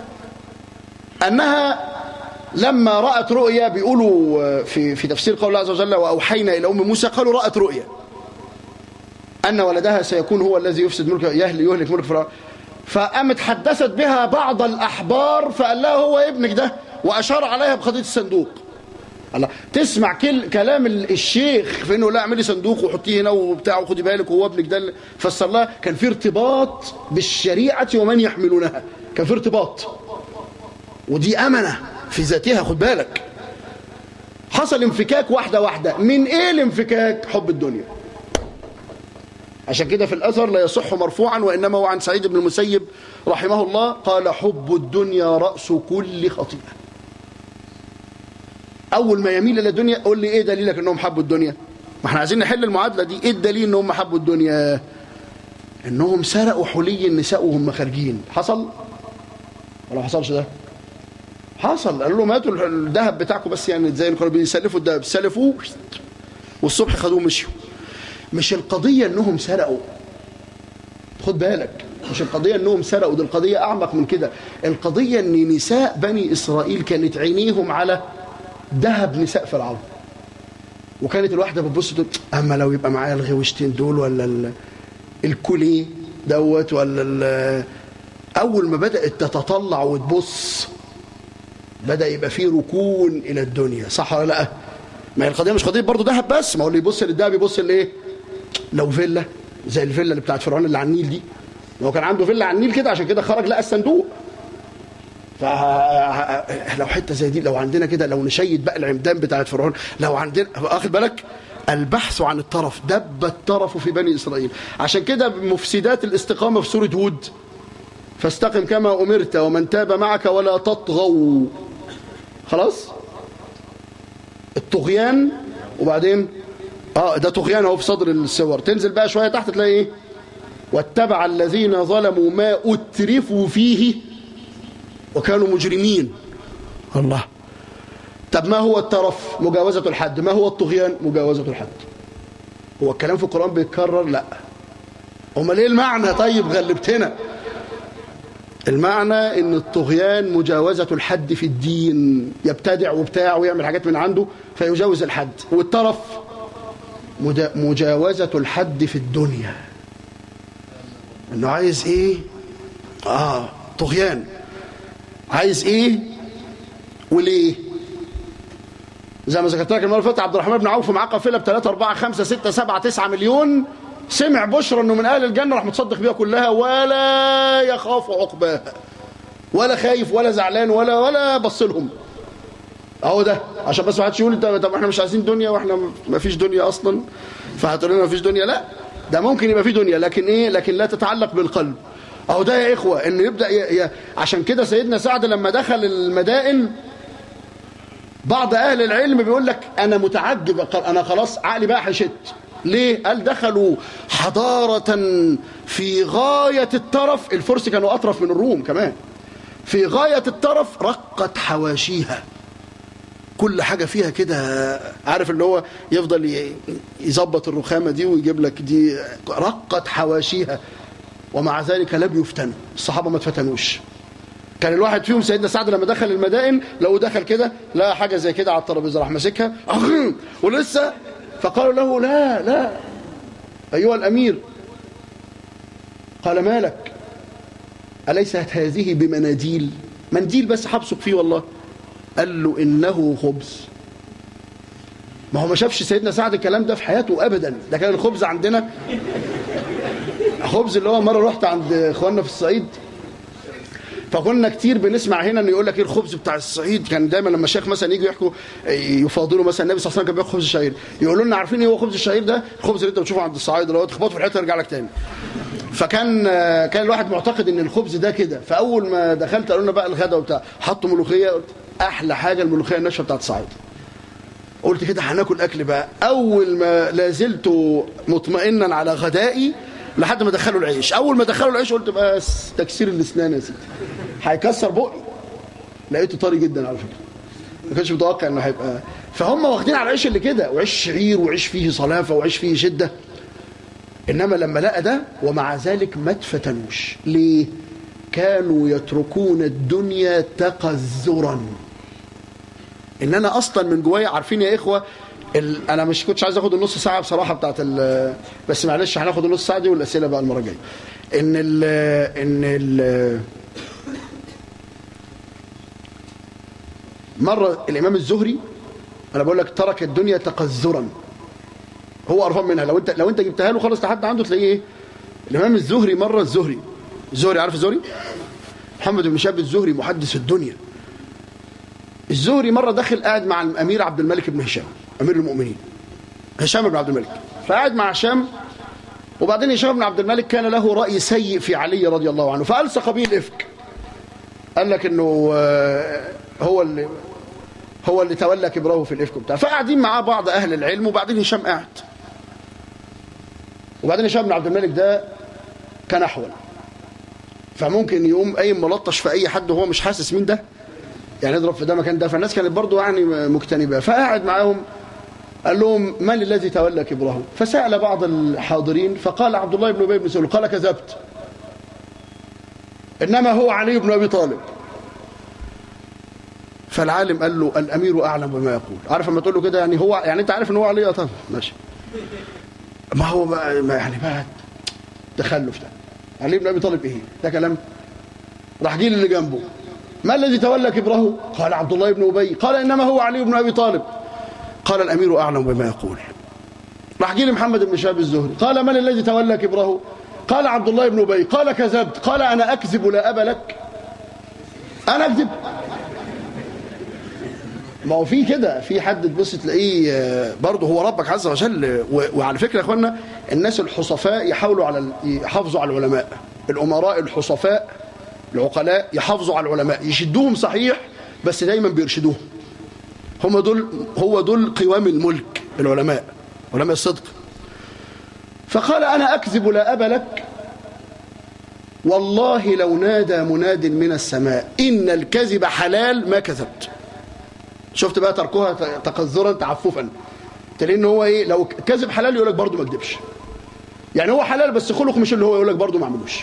Speaker 1: أنها لما رأت رؤيا بيقولوا في في تفسير قول الله عز وجل وأوحينا إلى أم موسى قالوا رأت رؤيا أن ولدها سيكون هو الذي يفسد ملك يهلك ملك فرعون فقامت حدثت بها بعض الأحبار فقال لها هو ابنك ده وأشار عليها بقضية الصندوق الله تسمع كل كلام الشيخ في انه لا اعملي صندوق وحطيه هنا وبتاع وخدي بالك وهو ابنك ده فسر لها كان في ارتباط بالشريعه ومن يحملونها كان في ارتباط ودي امنه في ذاتها خد بالك حصل انفكاك واحدة واحدة من ايه الانفكاك حب الدنيا عشان كده في الأثر لا يصح مرفوعا وإنما هو عن سعيد بن المسيب رحمه الله قال حب الدنيا رأس كل خطيئة أول ما يميل إلى الدنيا قول لي إيه دليلك إنهم حبوا الدنيا ما احنا عايزين نحل المعادلة دي إيه الدليل إنهم حبوا الدنيا إنهم سرقوا حلي النساء وهم خارجين حصل ولا ما حصلش ده حصل قالوا لهم هاتوا الذهب بتاعكم بس يعني زي ما كانوا بيسلفوا الذهب سلفوه والصبح خدوه مشيوا مش القضية انهم سرقوا خد بالك مش القضية انهم سرقوا دي القضية اعمق من كده القضية ان نساء بني اسرائيل كانت عينيهم على ذهب نساء فرعون وكانت الواحدة بتبص تقول اما لو يبقى معايا الغوشتين دول ولا ال- الكوليه دوت ولا ال- اول ما بدأت تتطلع وتبص بدأ يبقى فيه ركون إلى الدنيا صح ولا لا ما هي القضية مش قضية برضه ذهب بس ما هو اللي يبص للذهب يبص لإيه لو فيلا زي الفيلا اللي بتاعت فرعون اللي على النيل دي ما هو كان عنده فيلا على النيل كده عشان كده خرج لقى الصندوق ف لو حته زي دي لو عندنا كده لو نشيد بقى العمدان بتاعت فرعون لو عندنا واخد بالك البحث عن الطرف دب الطرف في بني اسرائيل عشان كده مفسدات الاستقامه في سوره هود فاستقم كما امرت ومن تاب معك ولا تطغوا خلاص الطغيان وبعدين اه ده طغيان اهو في صدر السور تنزل بقى شويه تحت تلاقي ايه واتبع الذين ظلموا ما اترفوا فيه وكانوا مجرمين الله طب ما هو الترف مجاوزة الحد ما هو الطغيان مجاوزة الحد هو الكلام في القرآن بيتكرر لا امال ايه المعنى طيب غلبتنا المعنى ان الطغيان مجاوزة الحد في الدين يبتدع وبتاع ويعمل حاجات من عنده فيجاوز الحد والترف مجا- مجاوزة الحد في الدنيا انه عايز ايه اه طغيان عايز ايه وليه زي ما ذكرت لك المره اللي فاتت عبد الرحمن بن عوف معاه قافله ب 3 4 5 6 7 9 مليون سمع بشرى انه من اهل الجنه راح متصدق بيها كلها ولا يخاف عقباها ولا خايف ولا زعلان ولا ولا بص لهم اهو ده عشان بس ما حدش يقول انت طب احنا مش عايزين دنيا واحنا ما فيش دنيا اصلا فهتقول لنا ما فيش دنيا لا ده ممكن يبقى في دنيا لكن ايه لكن لا تتعلق بالقلب اهو ده يا اخوه انه يبدا ي... ي... عشان كده سيدنا سعد لما دخل المدائن بعض اهل العلم بيقول لك انا متعجب قال انا خلاص عقلي بقى حشت ليه قال دخلوا حضاره في غايه الترف الفرس كانوا اطرف من الروم كمان في غايه الترف رقت حواشيها كل حاجة فيها كده عارف اللي هو يفضل ي- يظبط الرخامة دي ويجيب لك دي رقت حواشيها ومع ذلك لم يفتنوا الصحابة ما اتفتنوش كان الواحد فيهم سيدنا سعد لما دخل المدائن لو دخل كده لقى حاجة زي كده على الترابيزة راح ماسكها ولسه فقالوا له لا لا أيها الأمير قال مالك أليست هذه بمناديل منديل بس حبسك فيه والله قال له إنه خبز ما هو ما شافش سيدنا سعد الكلام ده في حياته أبدا ده كان الخبز عندنا خبز اللي هو مرة رحت عند إخواننا في الصعيد فكنا كتير بنسمع هنا انه يقول لك ايه الخبز بتاع الصعيد كان دايما لما الشيخ مثلا يجي يحكوا يفاضلوا مثلا النبي صلى الله عليه وسلم كان بياكل خبز الشعير يقولوا لنا عارفين ايه هو خبز الشعير ده الخبز اللي انت بتشوفه عند الصعايده اللي هو تخبطه في الحته يرجع لك تاني فكان كان الواحد معتقد ان الخبز ده كده فاول ما دخلت قالوا لنا بقى الغدا وبتاع حطوا ملوخيه قلت احلى حاجه الملوخيه الناشفه بتاعت الصعيد قلت كده هناكل اكل بقى اول ما لازلت مطمئنا على غدائي لحد ما دخلوا العيش اول ما دخلوا العيش قلت بس تكسير الاسنان يا سيدي هيكسر بقي لقيته طري جدا على فكره ما كنتش متوقع انه هيبقى فهم واخدين على العيش اللي كده وعيش شعير وعيش فيه صلافه وعيش فيه شده انما لما لقى ده ومع ذلك ما اتفتنوش ليه كانوا يتركون الدنيا تقذرا ان انا اصلا من جوايا عارفين يا اخوه ال... انا مش كنتش عايز اخد النص ساعه بصراحه بتاعت ال... بس معلش هناخد النص ساعه دي والاسئله بقى المره الجايه ان ال... ان ال... مره الامام الزهري انا بقول لك ترك الدنيا تقذرا هو قرفان منها لو انت لو انت جبتها له خلاص لحد عنده تلاقيه ايه الامام الزهري مره الزهري الزهري عارف الزهري محمد بن شاب الزهري محدث الدنيا الزهري مرة دخل قاعد مع الأمير عبد الملك بن هشام أمير المؤمنين هشام بن عبد الملك فقعد مع هشام وبعدين هشام بن عبد الملك كان له رأي سيء في علي رضي الله عنه فألصق به الإفك قال لك إنه هو اللي هو اللي تولى كبره في الإفك بتاعه فقاعدين معاه بعض أهل العلم وبعدين هشام قاعد وبعدين هشام بن عبد الملك ده كان أحول فممكن يقوم أي ملطش في أي حد وهو مش حاسس مين ده يعني يضرب في ده مكان ده فالناس كانت برضو يعني مجتنبة فقعد معاهم قال لهم من الذي تولى كبره فسأل بعض الحاضرين فقال عبد الله بن أبي بن سلول قال كذبت إنما هو علي بن أبي طالب فالعالم قال له الأمير أعلم بما يقول عارف لما تقول له كده يعني هو يعني أنت عارف إن هو علي طبعا ماشي ما هو بقى ما يعني بقى تخلف ده علي بن أبي طالب إيه ده كلام راح جيل اللي جنبه ما الذي تولى كبره قال عبد الله بن أبي قال إنما هو علي بن أبي طالب قال الأمير أعلم بما يقول راح جيل محمد بن شهاب الزهري قال من الذي تولى كبره قال عبد الله بن أبي قال كذبت قال أنا أكذب لا أبا لك أنا أكذب ما هو في كده في حد تبص تلاقيه آه، برضه هو ربك عز وجل و- وعلى فكره يا اخوانا الناس الحصفاء يحاولوا على ال- يحافظوا على العلماء الامراء الحصفاء العقلاء يحافظوا على العلماء يشدوهم صحيح بس دايما بيرشدوهم هم دول هو دول قوام الملك العلماء علماء الصدق فقال انا اكذب لا ابا لك والله لو نادى مناد من السماء ان الكذب حلال ما كذبت شفت بقى تركها تقذرا تعففا تلاقي ان هو ايه لو كذب حلال يقول لك برضه ما كذبش يعني هو حلال بس خلقه مش اللي هو يقول لك برضه ما عملوش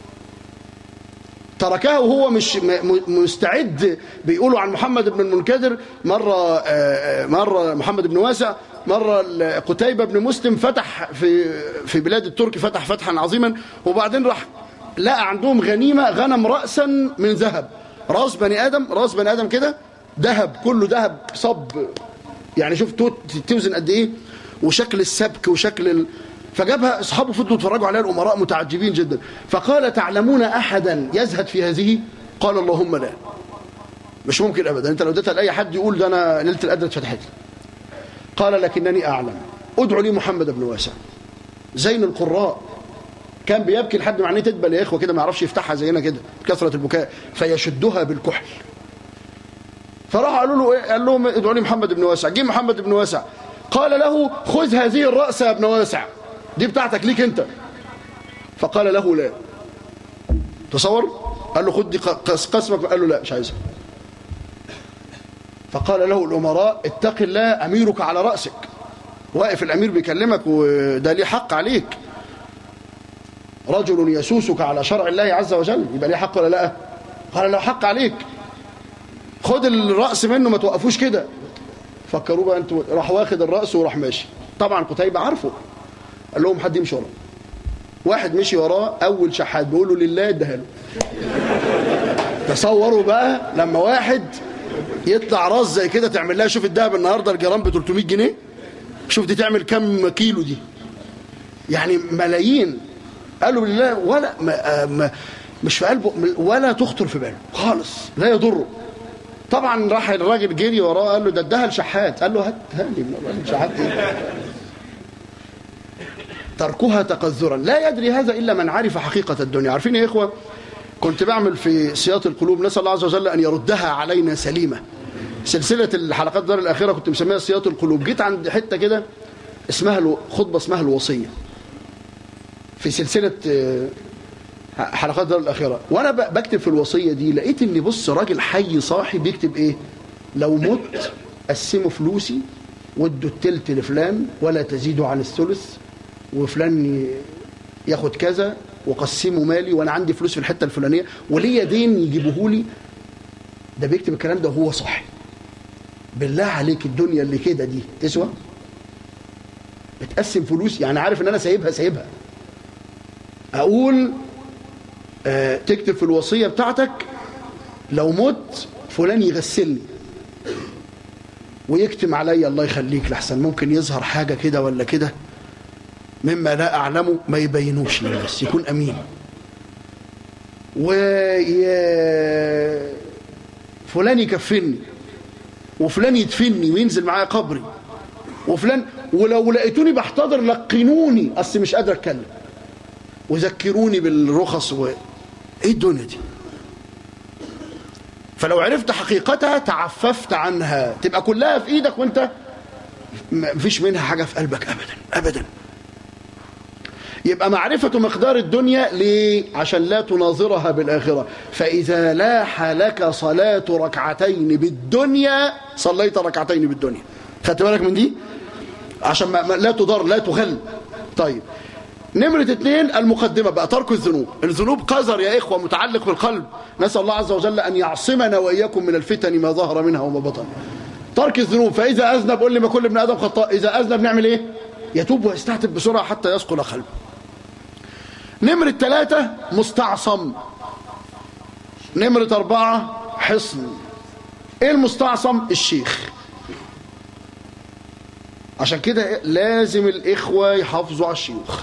Speaker 1: تركها وهو مش م- م- مستعد بيقولوا عن محمد بن المنكدر مرة آه، آه، مرة محمد بن واسع مرة ال- قتيبة بن مسلم فتح في في بلاد الترك فتح فتحا عظيما وبعدين راح لقى عندهم غنيمة غنم رأسا من ذهب راس بني آدم راس بني آدم كده ذهب كله ذهب صب يعني شوف توت توزن قد ايه وشكل السبك وشكل ال... فجابها اصحابه فضلوا يتفرجوا عليها الامراء متعجبين جدا فقال تعلمون احدا يزهد في هذه قال اللهم لا مش ممكن ابدا انت لو اديتها لاي حد يقول ده انا ليله القدر اتفتحت لي قال لكنني اعلم ادعو لي محمد بن واسع زين القراء كان بيبكي لحد ما عينيه تدبل يا اخوه كده ما يعرفش يفتحها زينا كده كثره البكاء فيشدها بالكحل فراح قالوا له ايه قال لهم ادعوا لي محمد بن واسع جه محمد بن واسع قال له خذ هذه الرأس يا ابن واسع دي بتاعتك ليك انت فقال له لا تصور قال له خد دي قس- قسمك قال له لا مش عايزها فقال له الأمراء اتق الله أميرك على رأسك واقف الأمير بيكلمك وده ليه حق عليك رجل يسوسك على شرع الله عز وجل يبقى ليه حق ولا لا قال له حق عليك خد الرأس منه ما توقفوش كده فكروا بقى انتوا راح واخد الرأس وراح ماشي طبعا قتيبة عارفه قال لهم حد يمشي وراه واحد مشي وراه اول شحات بيقول له لله اداها له تصوروا بقى لما واحد يطلع راس زي كده تعمل لها شوف الدهب النهارده الجرام ب 300 جنيه شوف دي تعمل كام كيلو دي يعني ملايين قالوا بالله ولا ما ما مش في قلبه ولا تخطر في باله خالص لا يضره طبعا راح الراجل جري وراه قال له ده اداها لشحات قال له هات هات لي من الراجل شحات ايه تركها تقذرا لا يدري هذا الا من عرف حقيقه الدنيا عارفين يا اخوه كنت بعمل في سياط القلوب نسال الله عز وجل ان يردها علينا سليمه سلسله الحلقات دار الاخيره كنت مسميها سياط القلوب جيت عند حته كده اسمها الو- خطبه اسمها الوصيه في سلسله آه، حلقات دار الاخيره وانا ب- بكتب في الوصيه دي لقيت ان بص راجل حي صاحي بيكتب ايه لو مت قسموا فلوسي وادوا التلت لفلان ولا تزيدوا عن الثلث وفلان ي- ياخد كذا وقسموا مالي وانا عندي فلوس في الحته الفلانيه وليا دين يجيبوه لي ده بيكتب الكلام ده وهو صاحي بالله عليك الدنيا اللي كده دي تسوى بتقسم فلوس يعني عارف ان انا سايبها سايبها اقول آه تكتب في الوصيه بتاعتك لو مت فلان يغسلني ويكتم عليا الله يخليك لحسن ممكن يظهر حاجه كده ولا كده مما لا اعلمه ما يبينوش للناس يكون امين و فلان يكفني وفلان يدفني وينزل معايا قبري وفلان ولو لقيتوني بحتضر لقنوني اصل مش قادر اتكلم وذكروني بالرخص و... ايه الدنيا دي فلو عرفت حقيقتها تعففت عنها تبقى كلها في ايدك وانت ما فيش منها حاجه في قلبك ابدا ابدا يبقى معرفة مقدار الدنيا ليه؟ عشان لا تناظرها بالآخرة فإذا لاح لك صلاة ركعتين بالدنيا صليت ركعتين بالدنيا خدت بالك من دي؟ عشان ما ما- لا تضر لا تغل طيب نمرة اتنين المقدمة بقى ترك الذنوب الذنوب قذر يا إخوة متعلق بالقلب نسأل الله عز وجل أن يعصمنا وإياكم من الفتن ما ظهر منها وما بطن ترك الذنوب فإذا أذنب قل لي ما كل ابن آدم خطاء إذا أذنب نعمل إيه يتوب ويستعتب بسرعة حتى يسقل قلبه نمرة ثلاثة مستعصم نمرة أربعة حصن إيه المستعصم الشيخ عشان كده لازم الإخوة يحافظوا على الشيوخ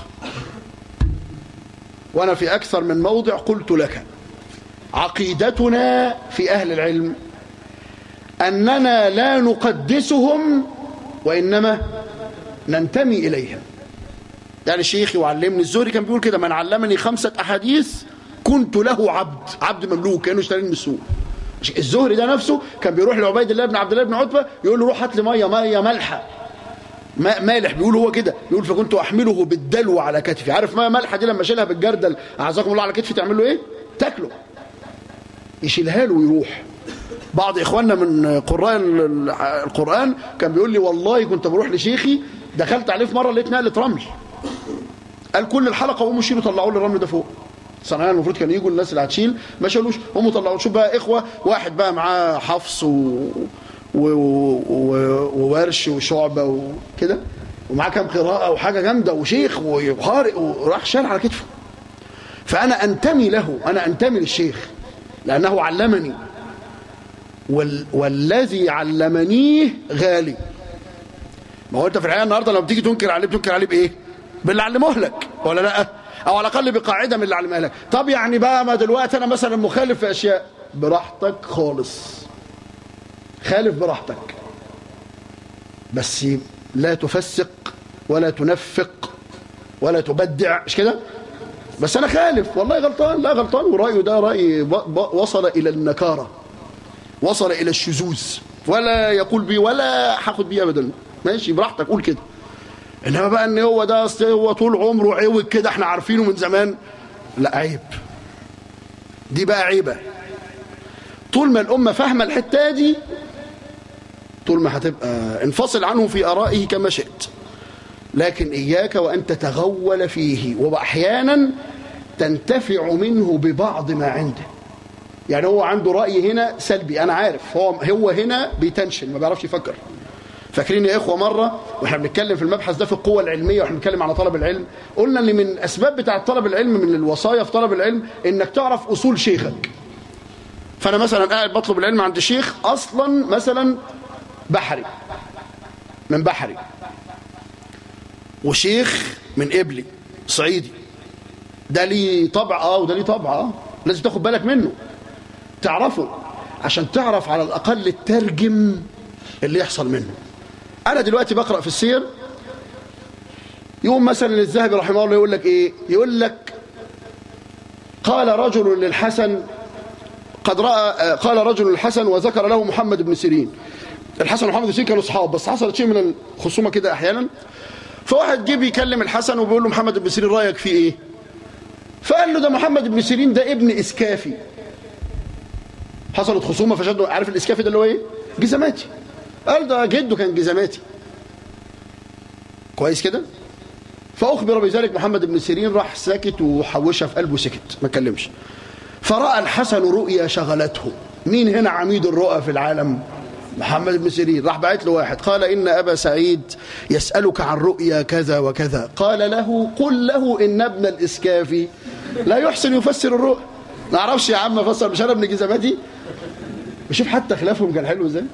Speaker 1: وأنا في أكثر من موضع قلت لك عقيدتنا في أهل العلم أننا لا نقدسهم وإنما ننتمي إليهم يعني شيخي وعلمني الزهري كان بيقول كده من علمني خمسة أحاديث كنت له عبد عبد مملوك كأنه اشتري من السوق الزهري ده نفسه كان بيروح لعبيد الله بن عبد الله بن عتبة يقول له روح هات لي ميه ميه مالحه ماء مالح بيقول هو كده بيقول فكنت احمله بالدلو على كتفي عارف ماء مالحه دي لما اشيلها بالجردل اعزكم الله على كتفي تعمل له ايه تاكله يشيلها له ويروح بعض اخواننا من قراء القران كان بيقول لي والله كنت بروح لشيخي دخلت عليه في مره لقيت نقله رمل قال كل الحلقه قوموا شيلوا طلعوا لي الرمل ده فوق صنعان المفروض كانوا يجوا الناس اللي هتشيل ما شالوش هم طلعوا شوف بقى اخوه واحد بقى معاه حفص و... و... و... وورش وشعبه وكده ومعاه كام قراءه وحاجه جامده وشيخ وقارئ وراح شال على كتفه فانا انتمي له انا انتمي للشيخ لانه علمني وال... والذي علمنيه غالي ما هو انت في الحقيقه النهارده لما بتيجي تنكر عليه بتنكر عليه بايه؟ باللي علمه لك ولا لا؟ او على الاقل بقاعده من اللي علمها لك طب يعني بقى ما دلوقتي انا مثلا مخالف في اشياء براحتك خالص خالف براحتك بس لا تفسق ولا تنفق ولا تبدع مش كده بس انا خالف والله غلطان لا غلطان ورايه ده راي وصل الى النكاره وصل الى الشذوذ ولا يقول بي ولا هاخد بيه ابدا ماشي براحتك قول كده انما بقى ان هو ده اصل هو طول عمره عوج كده احنا عارفينه من زمان لا عيب دي بقى عيبه طول ما الامه فاهمه الحته دي طول ما هتبقى انفصل عنه في ارائه كما شئت لكن اياك وان تتغول فيه واحيانا تنتفع منه ببعض ما عنده يعني هو عنده راي هنا سلبي انا عارف هو هو هنا بيتنشن ما بيعرفش يفكر فاكرين يا اخوه مره واحنا بنتكلم في المبحث ده في القوه العلميه واحنا بنتكلم على طلب العلم قلنا ان من اسباب بتاعه طلب العلم من الوصايا في طلب العلم انك تعرف اصول شيخك فانا مثلا قاعد بطلب العلم عند شيخ اصلا مثلا بحري من بحري وشيخ من قبلي صعيدي ده ليه طبع اه وده ليه طبع اه لازم تاخد بالك منه تعرفه عشان تعرف على الاقل الترجم اللي يحصل منه انا دلوقتي بقرا في السير يوم مثلا الذهبي رحمه الله يقول لك ايه يقول لك قال رجل للحسن قد راى قال رجل للحسن وذكر له محمد بن سيرين الحسن ومحمد بن سيرين كانوا اصحاب بس حصلت شيء من الخصومه كده احيانا فواحد جه بيكلم الحسن وبيقول له محمد بن سيرين رايك فيه ايه فقال له ده محمد بن سيرين ده ابن اسكافي حصلت خصومه فشدوا عارف الاسكافي ده اللي هو ايه جزماتي قال ده جده كان جزماتي كويس كده فأخبر بذلك محمد بن سيرين راح ساكت وحوشها في قلبه سكت ما اتكلمش فرأى الحسن رؤيا شغلته مين هنا عميد الرؤى في العالم محمد بن سيرين راح بعت له واحد قال إن أبا سعيد يسألك عن رؤيا كذا وكذا قال له قل له إن ابن الإسكافي لا يحسن يفسر الرؤى ما اعرفش يا عم افسر مش انا ابن جزماتي بشوف حتى خلافهم كان حلو ازاي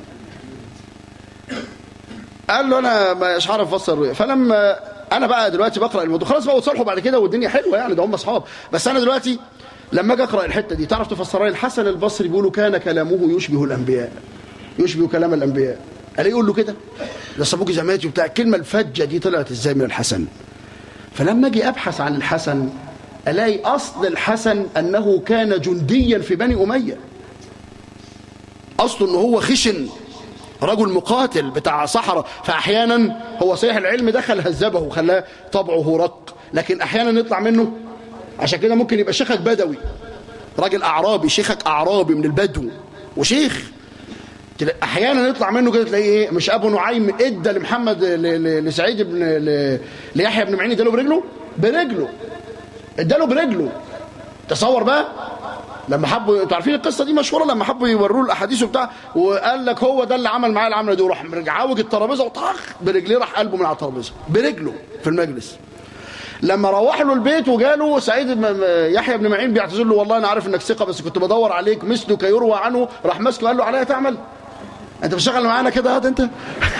Speaker 1: قال له انا مش هعرف افسر الرؤيا فلما انا بقى دلوقتي بقرا الموضوع خلاص بقى وتصالحوا بعد كده والدنيا حلوه يعني ده هم اصحاب بس انا دلوقتي لما اجي اقرا الحته دي تعرف تفسرها لي الحسن البصري بيقولوا كان كلامه يشبه الانبياء يشبه كلام الانبياء قال يقول له كده ده صابوكي زماتي وبتاع الكلمه الفجه دي طلعت ازاي من الحسن فلما اجي ابحث عن الحسن الاقي اصل الحسن انه كان جنديا في بني اميه اصله ان هو خشن رجل مقاتل بتاع صحراء فاحيانا هو صحيح العلم دخل هذبه وخلاه طبعه رق لكن احيانا يطلع منه عشان كده ممكن يبقى شيخك بدوي راجل اعرابي شيخك اعرابي من البدو وشيخ احيانا يطلع منه كده تلاقيه ايه مش ابو نعيم ادى لمحمد لسعيد بن ليحيى بن معين اداله برجله برجله اداله برجله تصور بقى لما حبوا انتوا عارفين القصه دي مشهوره لما حبوا يوروه الاحاديث وبتاع وقال لك هو ده اللي عمل معاه العمله دي وراح عوج الترابيزه وطخ برجليه راح قلبه من على الترابيزه برجله في المجلس لما روح له البيت وجاله سعيد بن- يحيى بن معين بيعتذر له والله انا عارف انك ثقه بس كنت بدور عليك مثلك يروى عنه راح ماسكه قال له عليا تعمل انت بتشتغل معانا كده هات انت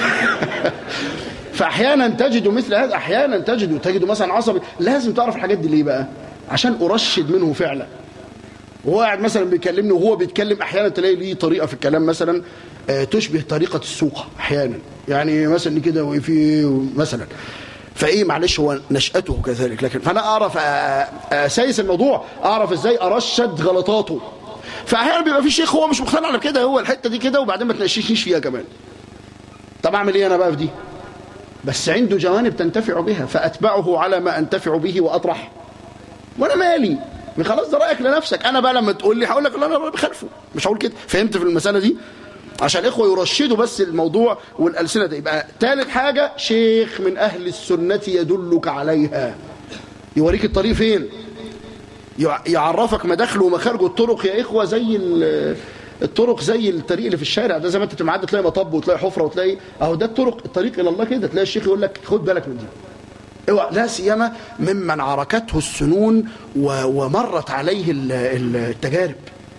Speaker 1: فاحيانا تجد مثل هذا احيانا تجد تجد مثلا عصبي لازم تعرف الحاجات دي ليه بقى عشان ارشد منه فعلا وهو قاعد مثلا بيكلمني وهو بيتكلم احيانا تلاقي ليه طريقه في الكلام مثلا آه، تشبه طريقه السوق احيانا يعني مثلا كده وفي مثلا فايه معلش هو نشأته كذلك لكن فانا اعرف آه، آه، اسايس الموضوع اعرف ازاي ارشد غلطاته فاحيانا بيبقى في شيخ هو مش مقتنع على كده هو الحته دي كده وبعدين ما تنششنيش فيها كمان طب اعمل ايه انا بقى في دي بس عنده جوانب تنتفع بها فاتبعه على ما انتفع به واطرح وانا مالي خلاص ده رايك لنفسك انا بقى لما تقول لي هقول لك لا انا بخالفه مش هقول كده فهمت في المساله دي عشان الاخوه يرشدوا بس الموضوع والالسنه ده يبقى ثالث حاجه شيخ من اهل السنه يدلك عليها يوريك الطريق فين يع- يعرفك مداخله ومخارجه الطرق يا اخوه زي ال- الطرق زي الطريق اللي في الشارع ده زي ما انت تبقى معدي تلاقي مطب وتلاقي حفره وتلاقي اهو ده الطرق الطريق الى الله كده تلاقي الشيخ يقول لك خد بالك من دي اوعى لا سيما ممن عركته السنون و- ومرت عليه ال- ال- التجارب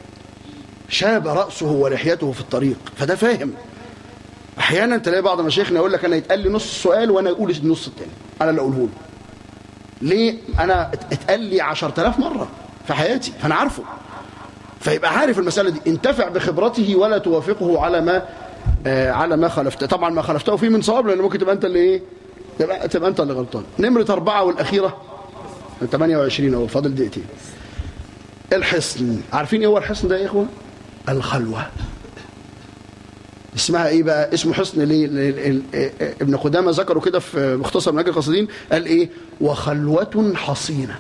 Speaker 1: شاب رأسه ولحيته في الطريق فده فاهم احيانا تلاقي بعض مشايخنا يقول لك انا يتقال لي نص السؤال وانا اقول النص التاني انا اللي اقوله له ليه انا ات- اتقال لي 10000 مره في حياتي فانا عارفه فيبقى عارف المساله دي انتفع بخبرته ولا توافقه على ما آه على ما خالفته طبعا ما خالفته فيه من صواب لان ممكن تبقى انت اللي ايه تبقى, تبقى انت اللي غلطان نمره اربعه والاخيره 28 اهو فاضل دقيقتين الحصن عارفين ايه هو الحصن ده يا اخوه الخلوه اسمها ايه بقى اسمه حصن ليه ل- ل- ال- ابن قدامه ذكره كده في مختصر من اجل القصيدين قال ايه وخلوه حصينه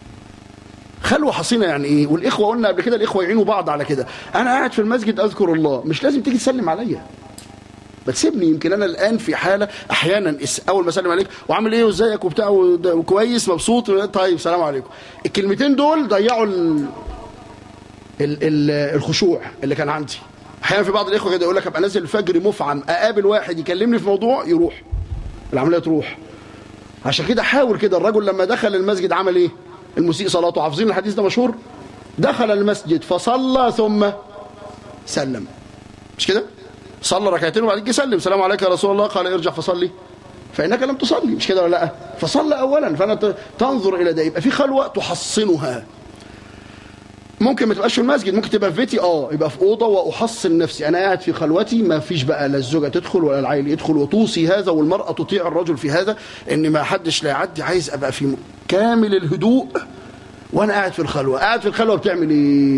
Speaker 1: خلوه حصينه يعني ايه والاخوه قلنا قبل كده الاخوه يعينوا بعض على كده انا قاعد في المسجد اذكر الله مش لازم تيجي تسلم عليا بتسيبني يمكن انا الان في حاله احيانا اس- اول ما اسلم عليك وعامل ايه وازيك وبتاع وده- وكويس مبسوط طيب سلام عليكم الكلمتين دول ضيعوا ال... ال... ال... الخشوع اللي كان عندي احيانا في بعض الاخوه كده يقول لك ابقى نازل الفجر مفعم اقابل واحد يكلمني في موضوع يروح العمليه تروح عشان كده حاول كده الرجل لما دخل المسجد عمل ايه المسيء صلاته حافظين الحديث ده مشهور دخل المسجد فصلى ثم سلم مش كده صلى ركعتين وبعدين جه سلم سلام عليك يا رسول الله قال ارجع فصلي فانك لم تصلي مش كده ولا لا فصلى اولا فانا ت- تنظر الى ده يبقى في خلوه تحصنها ممكن ما تبقاش في المسجد ممكن تبقى في بيتي اه يبقى في اوضه واحصن نفسي انا قاعد في خلوتي ما فيش بقى لا الزوجه تدخل ولا العيل يدخل وتوصي هذا والمراه تطيع الرجل في هذا ان ما حدش لا يعدي عايز ابقى في كامل الهدوء وانا قاعد في الخلوه قاعد في الخلوه بتعمل ايه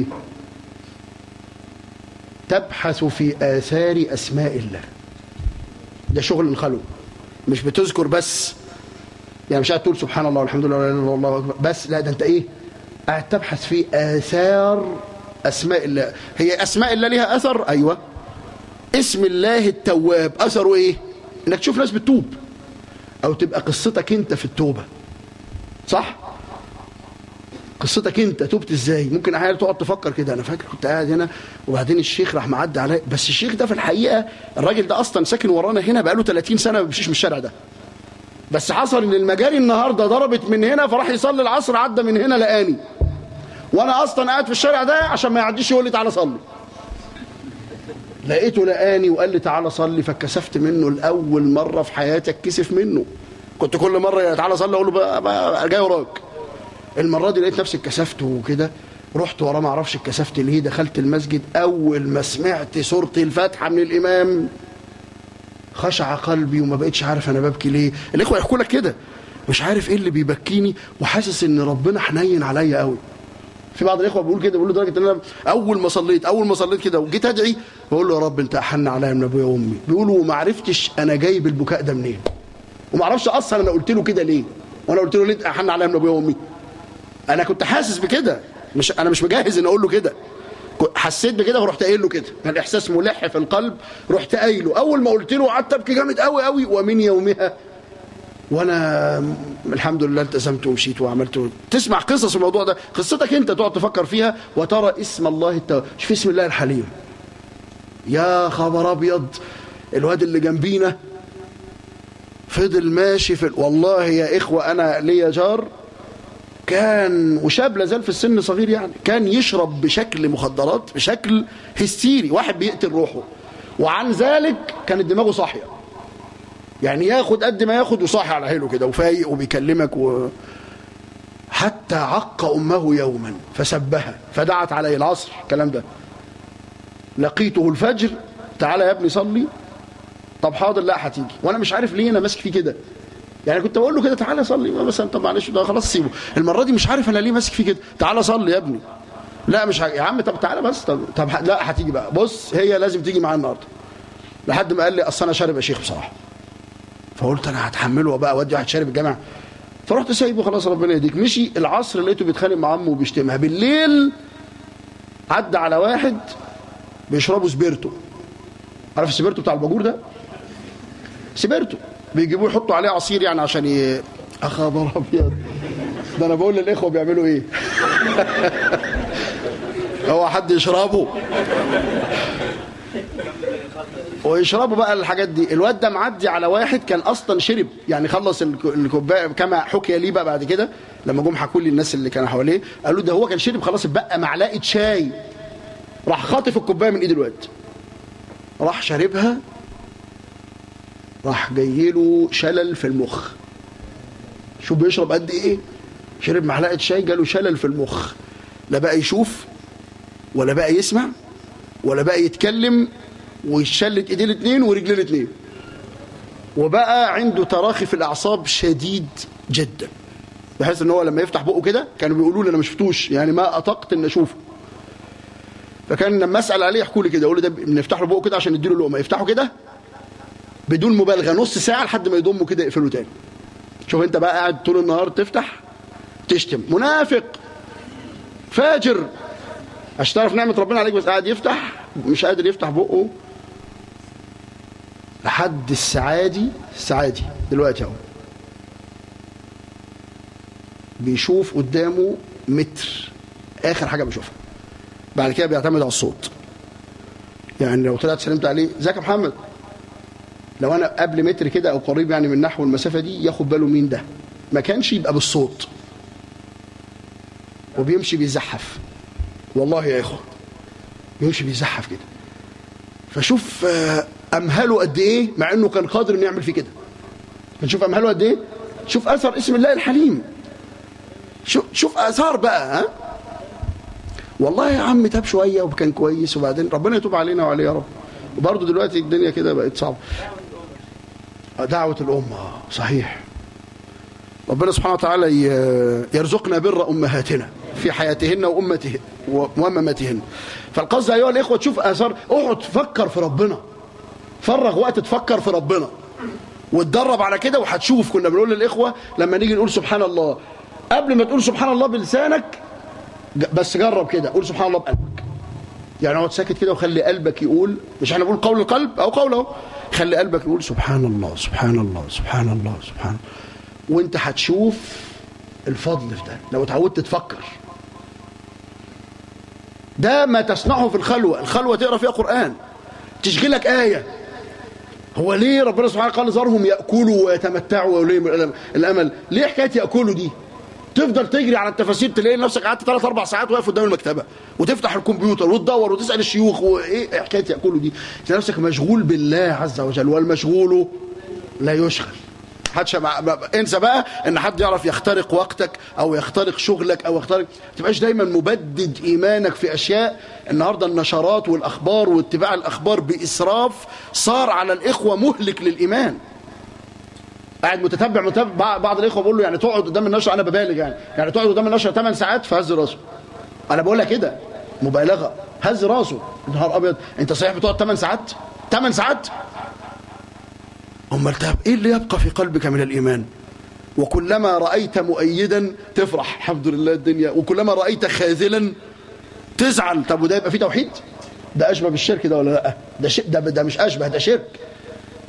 Speaker 1: تبحث في آثار أسماء الله ده شغل الخلوة مش بتذكر بس يعني مش قاعد تقول سبحان الله والحمد لله ولا اله الا الله أكبر بس لا ده انت ايه قاعد تبحث في آثار أسماء الله هي أسماء الله ليها أثر أيوة اسم الله التواب أثره ايه انك تشوف ناس بتتوب او تبقى قصتك انت في التوبة صح قصتك انت تبت ازاي ممكن احيانا تقعد تفكر كده انا فاكر كنت قاعد هنا وبعدين الشيخ راح معدي عليا بس الشيخ ده في الحقيقه الراجل ده اصلا ساكن ورانا هنا بقاله 30 سنه ما بيمشيش من الشارع ده بس حصل ان المجاري النهارده ضربت من هنا فراح يصلي العصر عدى من هنا لقاني وانا اصلا قاعد في الشارع ده عشان ما يعديش يقول لي تعالى صلي لقيته لقاني وقال لي تعالى صلي فاتكسفت منه لاول مره في حياتي اتكسف منه كنت كل مره يا تعالى صلي اقول له بقى بقى جاي وراك المره دي لقيت نفسي اتكسفت وكده رحت وراه ما اعرفش اتكسفت ليه دخلت المسجد اول ما سمعت سوره الفاتحه من الامام خشع قلبي وما بقتش عارف انا ببكي ليه الاخوه يحكوا لك كده مش عارف ايه اللي بيبكيني وحاسس ان ربنا حنين عليا قوي في بعض الاخوه بيقول كده بيقول لدرجه ان انا اول ما صليت اول ما صليت كده وجيت ادعي بقول له يا رب انت احن عليا من ابويا وامي بيقولوا وما عرفتش انا جايب البكاء ده منين وما اعرفش اصلا انا قلت له كده ليه وانا قلت له ليه انت احن عليا من ابويا وامي انا كنت حاسس بكده مش انا مش مجهز ان اقول له كده حسيت بكده ورحت قايل له كده كان الاحساس ملح في القلب رحت قايله اول ما قلت له قعدت ابكي جامد قوي قوي ومن يومها وانا الحمد لله التزمت ومشيت وعملت تسمع قصص الموضوع ده قصتك انت تقعد تفكر فيها وترى اسم الله التو... شوف اسم الله الحليم يا خبر ابيض الواد اللي جنبينا فضل ماشي في والله يا اخوه انا ليا جار كان وشاب لازال في السن صغير يعني كان يشرب بشكل مخدرات بشكل هستيري واحد بيقتل روحه وعن ذلك كانت دماغه صاحيه يعني ياخد قد ما ياخد وصاحي على حيله كده وفايق وبيكلمك و... حتى عق امه يوما فسبها فدعت عليه العصر الكلام ده لقيته الفجر تعالى يا ابني صلي طب حاضر لا هتيجي وانا مش عارف ليه انا ماسك فيه كده يعني كنت بقول له كده تعالى صلي مثلا طب معلش ده خلاص سيبه المره دي مش عارف انا ليه ماسك فيه كده تعالى صلي يا ابني لا مش ه... يا عم طب تعالى بس طب, طب ه... لا هتيجي بقى بص هي لازم تيجي معايا النهارده لحد ما قال لي اصل انا شارب يا شيخ بصراحه فقلت انا هتحمله بقى اودي واحد شارب الجامع فرحت سايبه خلاص ربنا يهديك مشي العصر لقيته بيتخانق مع عمه وبيشتمها بالليل عدى على واحد بيشربوا سبيرتو عارف السبيرتو بتاع الباجور ده سبيرتو بيجيبوه يحطوا عليه عصير يعني عشان ي... اخبر ابيض ده انا بقول للاخوه بيعملوا ايه هو حد يشربه ويشربوا بقى الحاجات دي الواد ده معدي على واحد كان اصلا شرب يعني خلص الك- الكوبايه كما حكي لي بقى بعد كده لما جم حكوا لي الناس اللي كانوا حواليه قالوا ده هو كان شرب خلاص اتبقى معلقه شاي راح خاطف الكوبايه من ايد الواد راح شاربها راح جاي له شلل في المخ شوف بيشرب قد ايه شرب معلقه شاي جاله شلل في المخ لا بقى يشوف ولا بقى يسمع ولا بقى يتكلم ويشلت ايديه الاثنين ورجليه الاثنين وبقى عنده تراخي في الاعصاب شديد جدا بحيث ان هو لما يفتح بقه كده كانوا بيقولوا لي انا ما شفتوش يعني ما اطقت ان اشوفه فكان لما اسال عليه يحكوا لي كده يقول لي ده بنفتح له بقه كده عشان نديله لقمه يفتحه كده بدون مبالغه نص ساعه لحد ما يضمه كده يقفله تاني شوف انت بقى قاعد طول النهار تفتح تشتم منافق فاجر عشان تعرف نعمه ربنا عليك بس قاعد يفتح مش قادر يفتح بقه لحد السعادي السعادي دلوقتي اهو بيشوف قدامه متر اخر حاجه بيشوفها بعد كده بيعتمد على الصوت يعني لو طلعت سلمت عليه ازيك يا محمد لو انا قبل متر كده او قريب يعني من نحو المسافه دي ياخد باله مين ده ما كانش يبقى بالصوت وبيمشي بيزحف والله يا اخوه بيمشي بيزحف كده فشوف آه، امهله قد ايه مع انه كان قادر انه يعمل فيه كده نشوف امهله قد ايه شوف اثر اسم الله الحليم شوف شوف اثار بقى ها والله يا عم تاب شويه وكان كويس وبعدين ربنا يتوب علينا وعليه يا رب وبرضه دلوقتي الدنيا كده بقت صعبه دعوه الامه صحيح ربنا سبحانه وتعالى ي- يرزقنا بر امهاتنا في حياتهن وامتهن ومماتهن فالقصد ايها الاخوه تشوف اثار اقعد تفكر في ربنا فرغ وقت تفكر في ربنا وتدرب على كده وهتشوف كنا بنقول للاخوه لما نيجي نقول سبحان الله قبل ما تقول سبحان الله بلسانك ج- بس جرب كده قول سبحان الله بقلبك يعني اقعد ساكت كده وخلي قلبك يقول مش احنا بنقول قول القلب او قوله خلي قلبك يقول سبحان الله سبحان الله سبحان الله سبحان الله وانت هتشوف الفضل في ده لو اتعودت تفكر ده ما تصنعه في الخلوة الخلوة تقرأ فيها قرآن تشغلك آية هو ليه ربنا سبحانه قال ذرهم يأكلوا ويتمتعوا ويوليهم الألم- الأمل ليه حكاية يأكلوا دي تفضل تجري على التفاسير تلاقي نفسك قعدت ثلاث اربع ساعات واقف قدام المكتبه وتفتح الكمبيوتر وتدور وتسال الشيوخ وايه حكايه ياكلوا دي تلاقي نفسك مشغول بالله عز وجل والمشغول لا يشغل حدش مع... ما- انسى بقى ان حد يعرف يخترق وقتك او يخترق شغلك او يخترق ما تبقاش دايما مبدد ايمانك في اشياء النهارده النشرات والاخبار واتباع الاخبار باسراف صار على الاخوه مهلك للايمان قاعد متتبع متابع بعض الاخوه بيقول له يعني تقعد قدام النشره انا ببالغ يعني يعني تقعد قدام النشره 8 ساعات فهز راسه انا بقولها كده مبالغه هز راسه نهار ابيض انت صحيح بتقعد 8 ساعات 8 ساعات امال طب ايه اللي يبقى في قلبك من الايمان وكلما رايت مؤيدا تفرح الحمد لله الدنيا وكلما رايت خاذلا تزعل طب وده يبقى فيه توحيد ده اشبه بالشرك ده ولا لا ده ش... ده, ده مش اشبه ده شرك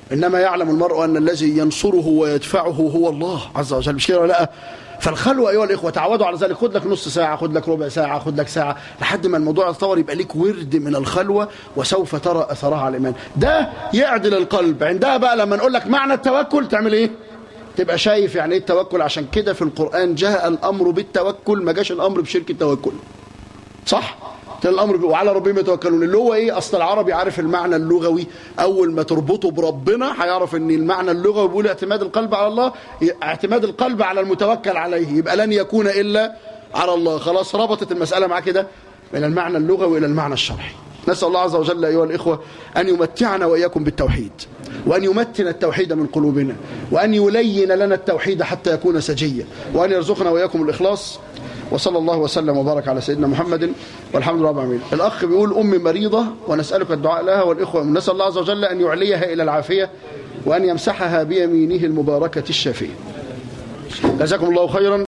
Speaker 1: إنما يعلم المرء أن الذي ينصره ويدفعه هو الله عز وجل مش كده ولا لا فالخلوة أيها الإخوة تعودوا على ذلك خد لك نص ساعة خد لك ربع ساعة خد لك ساعة لحد ما الموضوع يتطور يبقى ليك ورد من الخلوة وسوف ترى أثرها على الإيمان ده يعدل القلب عندها بقى لما نقول لك معنى التوكل تعمل إيه تبقى شايف يعني ايه التوكل عشان كده في القرآن جاء الأمر بالتوكل ما جاش الأمر بشرك التوكل صح كان الامر ب- وعلى ربهم يتوكلون اللي هو ايه اصل العربي عارف المعنى اللغوي اول ما تربطه بربنا هيعرف ان المعنى اللغوي بيقول اعتماد القلب على الله اعتماد القلب على المتوكل عليه يبقى لن يكون الا على الله خلاص ربطت المساله معاه كده من المعنى اللغوي الى المعنى الشرعي نسال الله عز وجل ايها الاخوه ان يمتعنا واياكم بالتوحيد وأن يمتن التوحيد من قلوبنا وأن يلين لنا التوحيد حتى يكون سجيا وأن يرزقنا وإياكم الإخلاص وصلى الله وسلم وبارك على سيدنا محمد والحمد لله رب العالمين الأخ بيقول أمي مريضة ونسألك الدعاء لها والإخوة نسأل الله عز وجل أن يعليها إلى العافية وأن يمسحها بيمينه المباركة الشافية جزاكم الله خيرا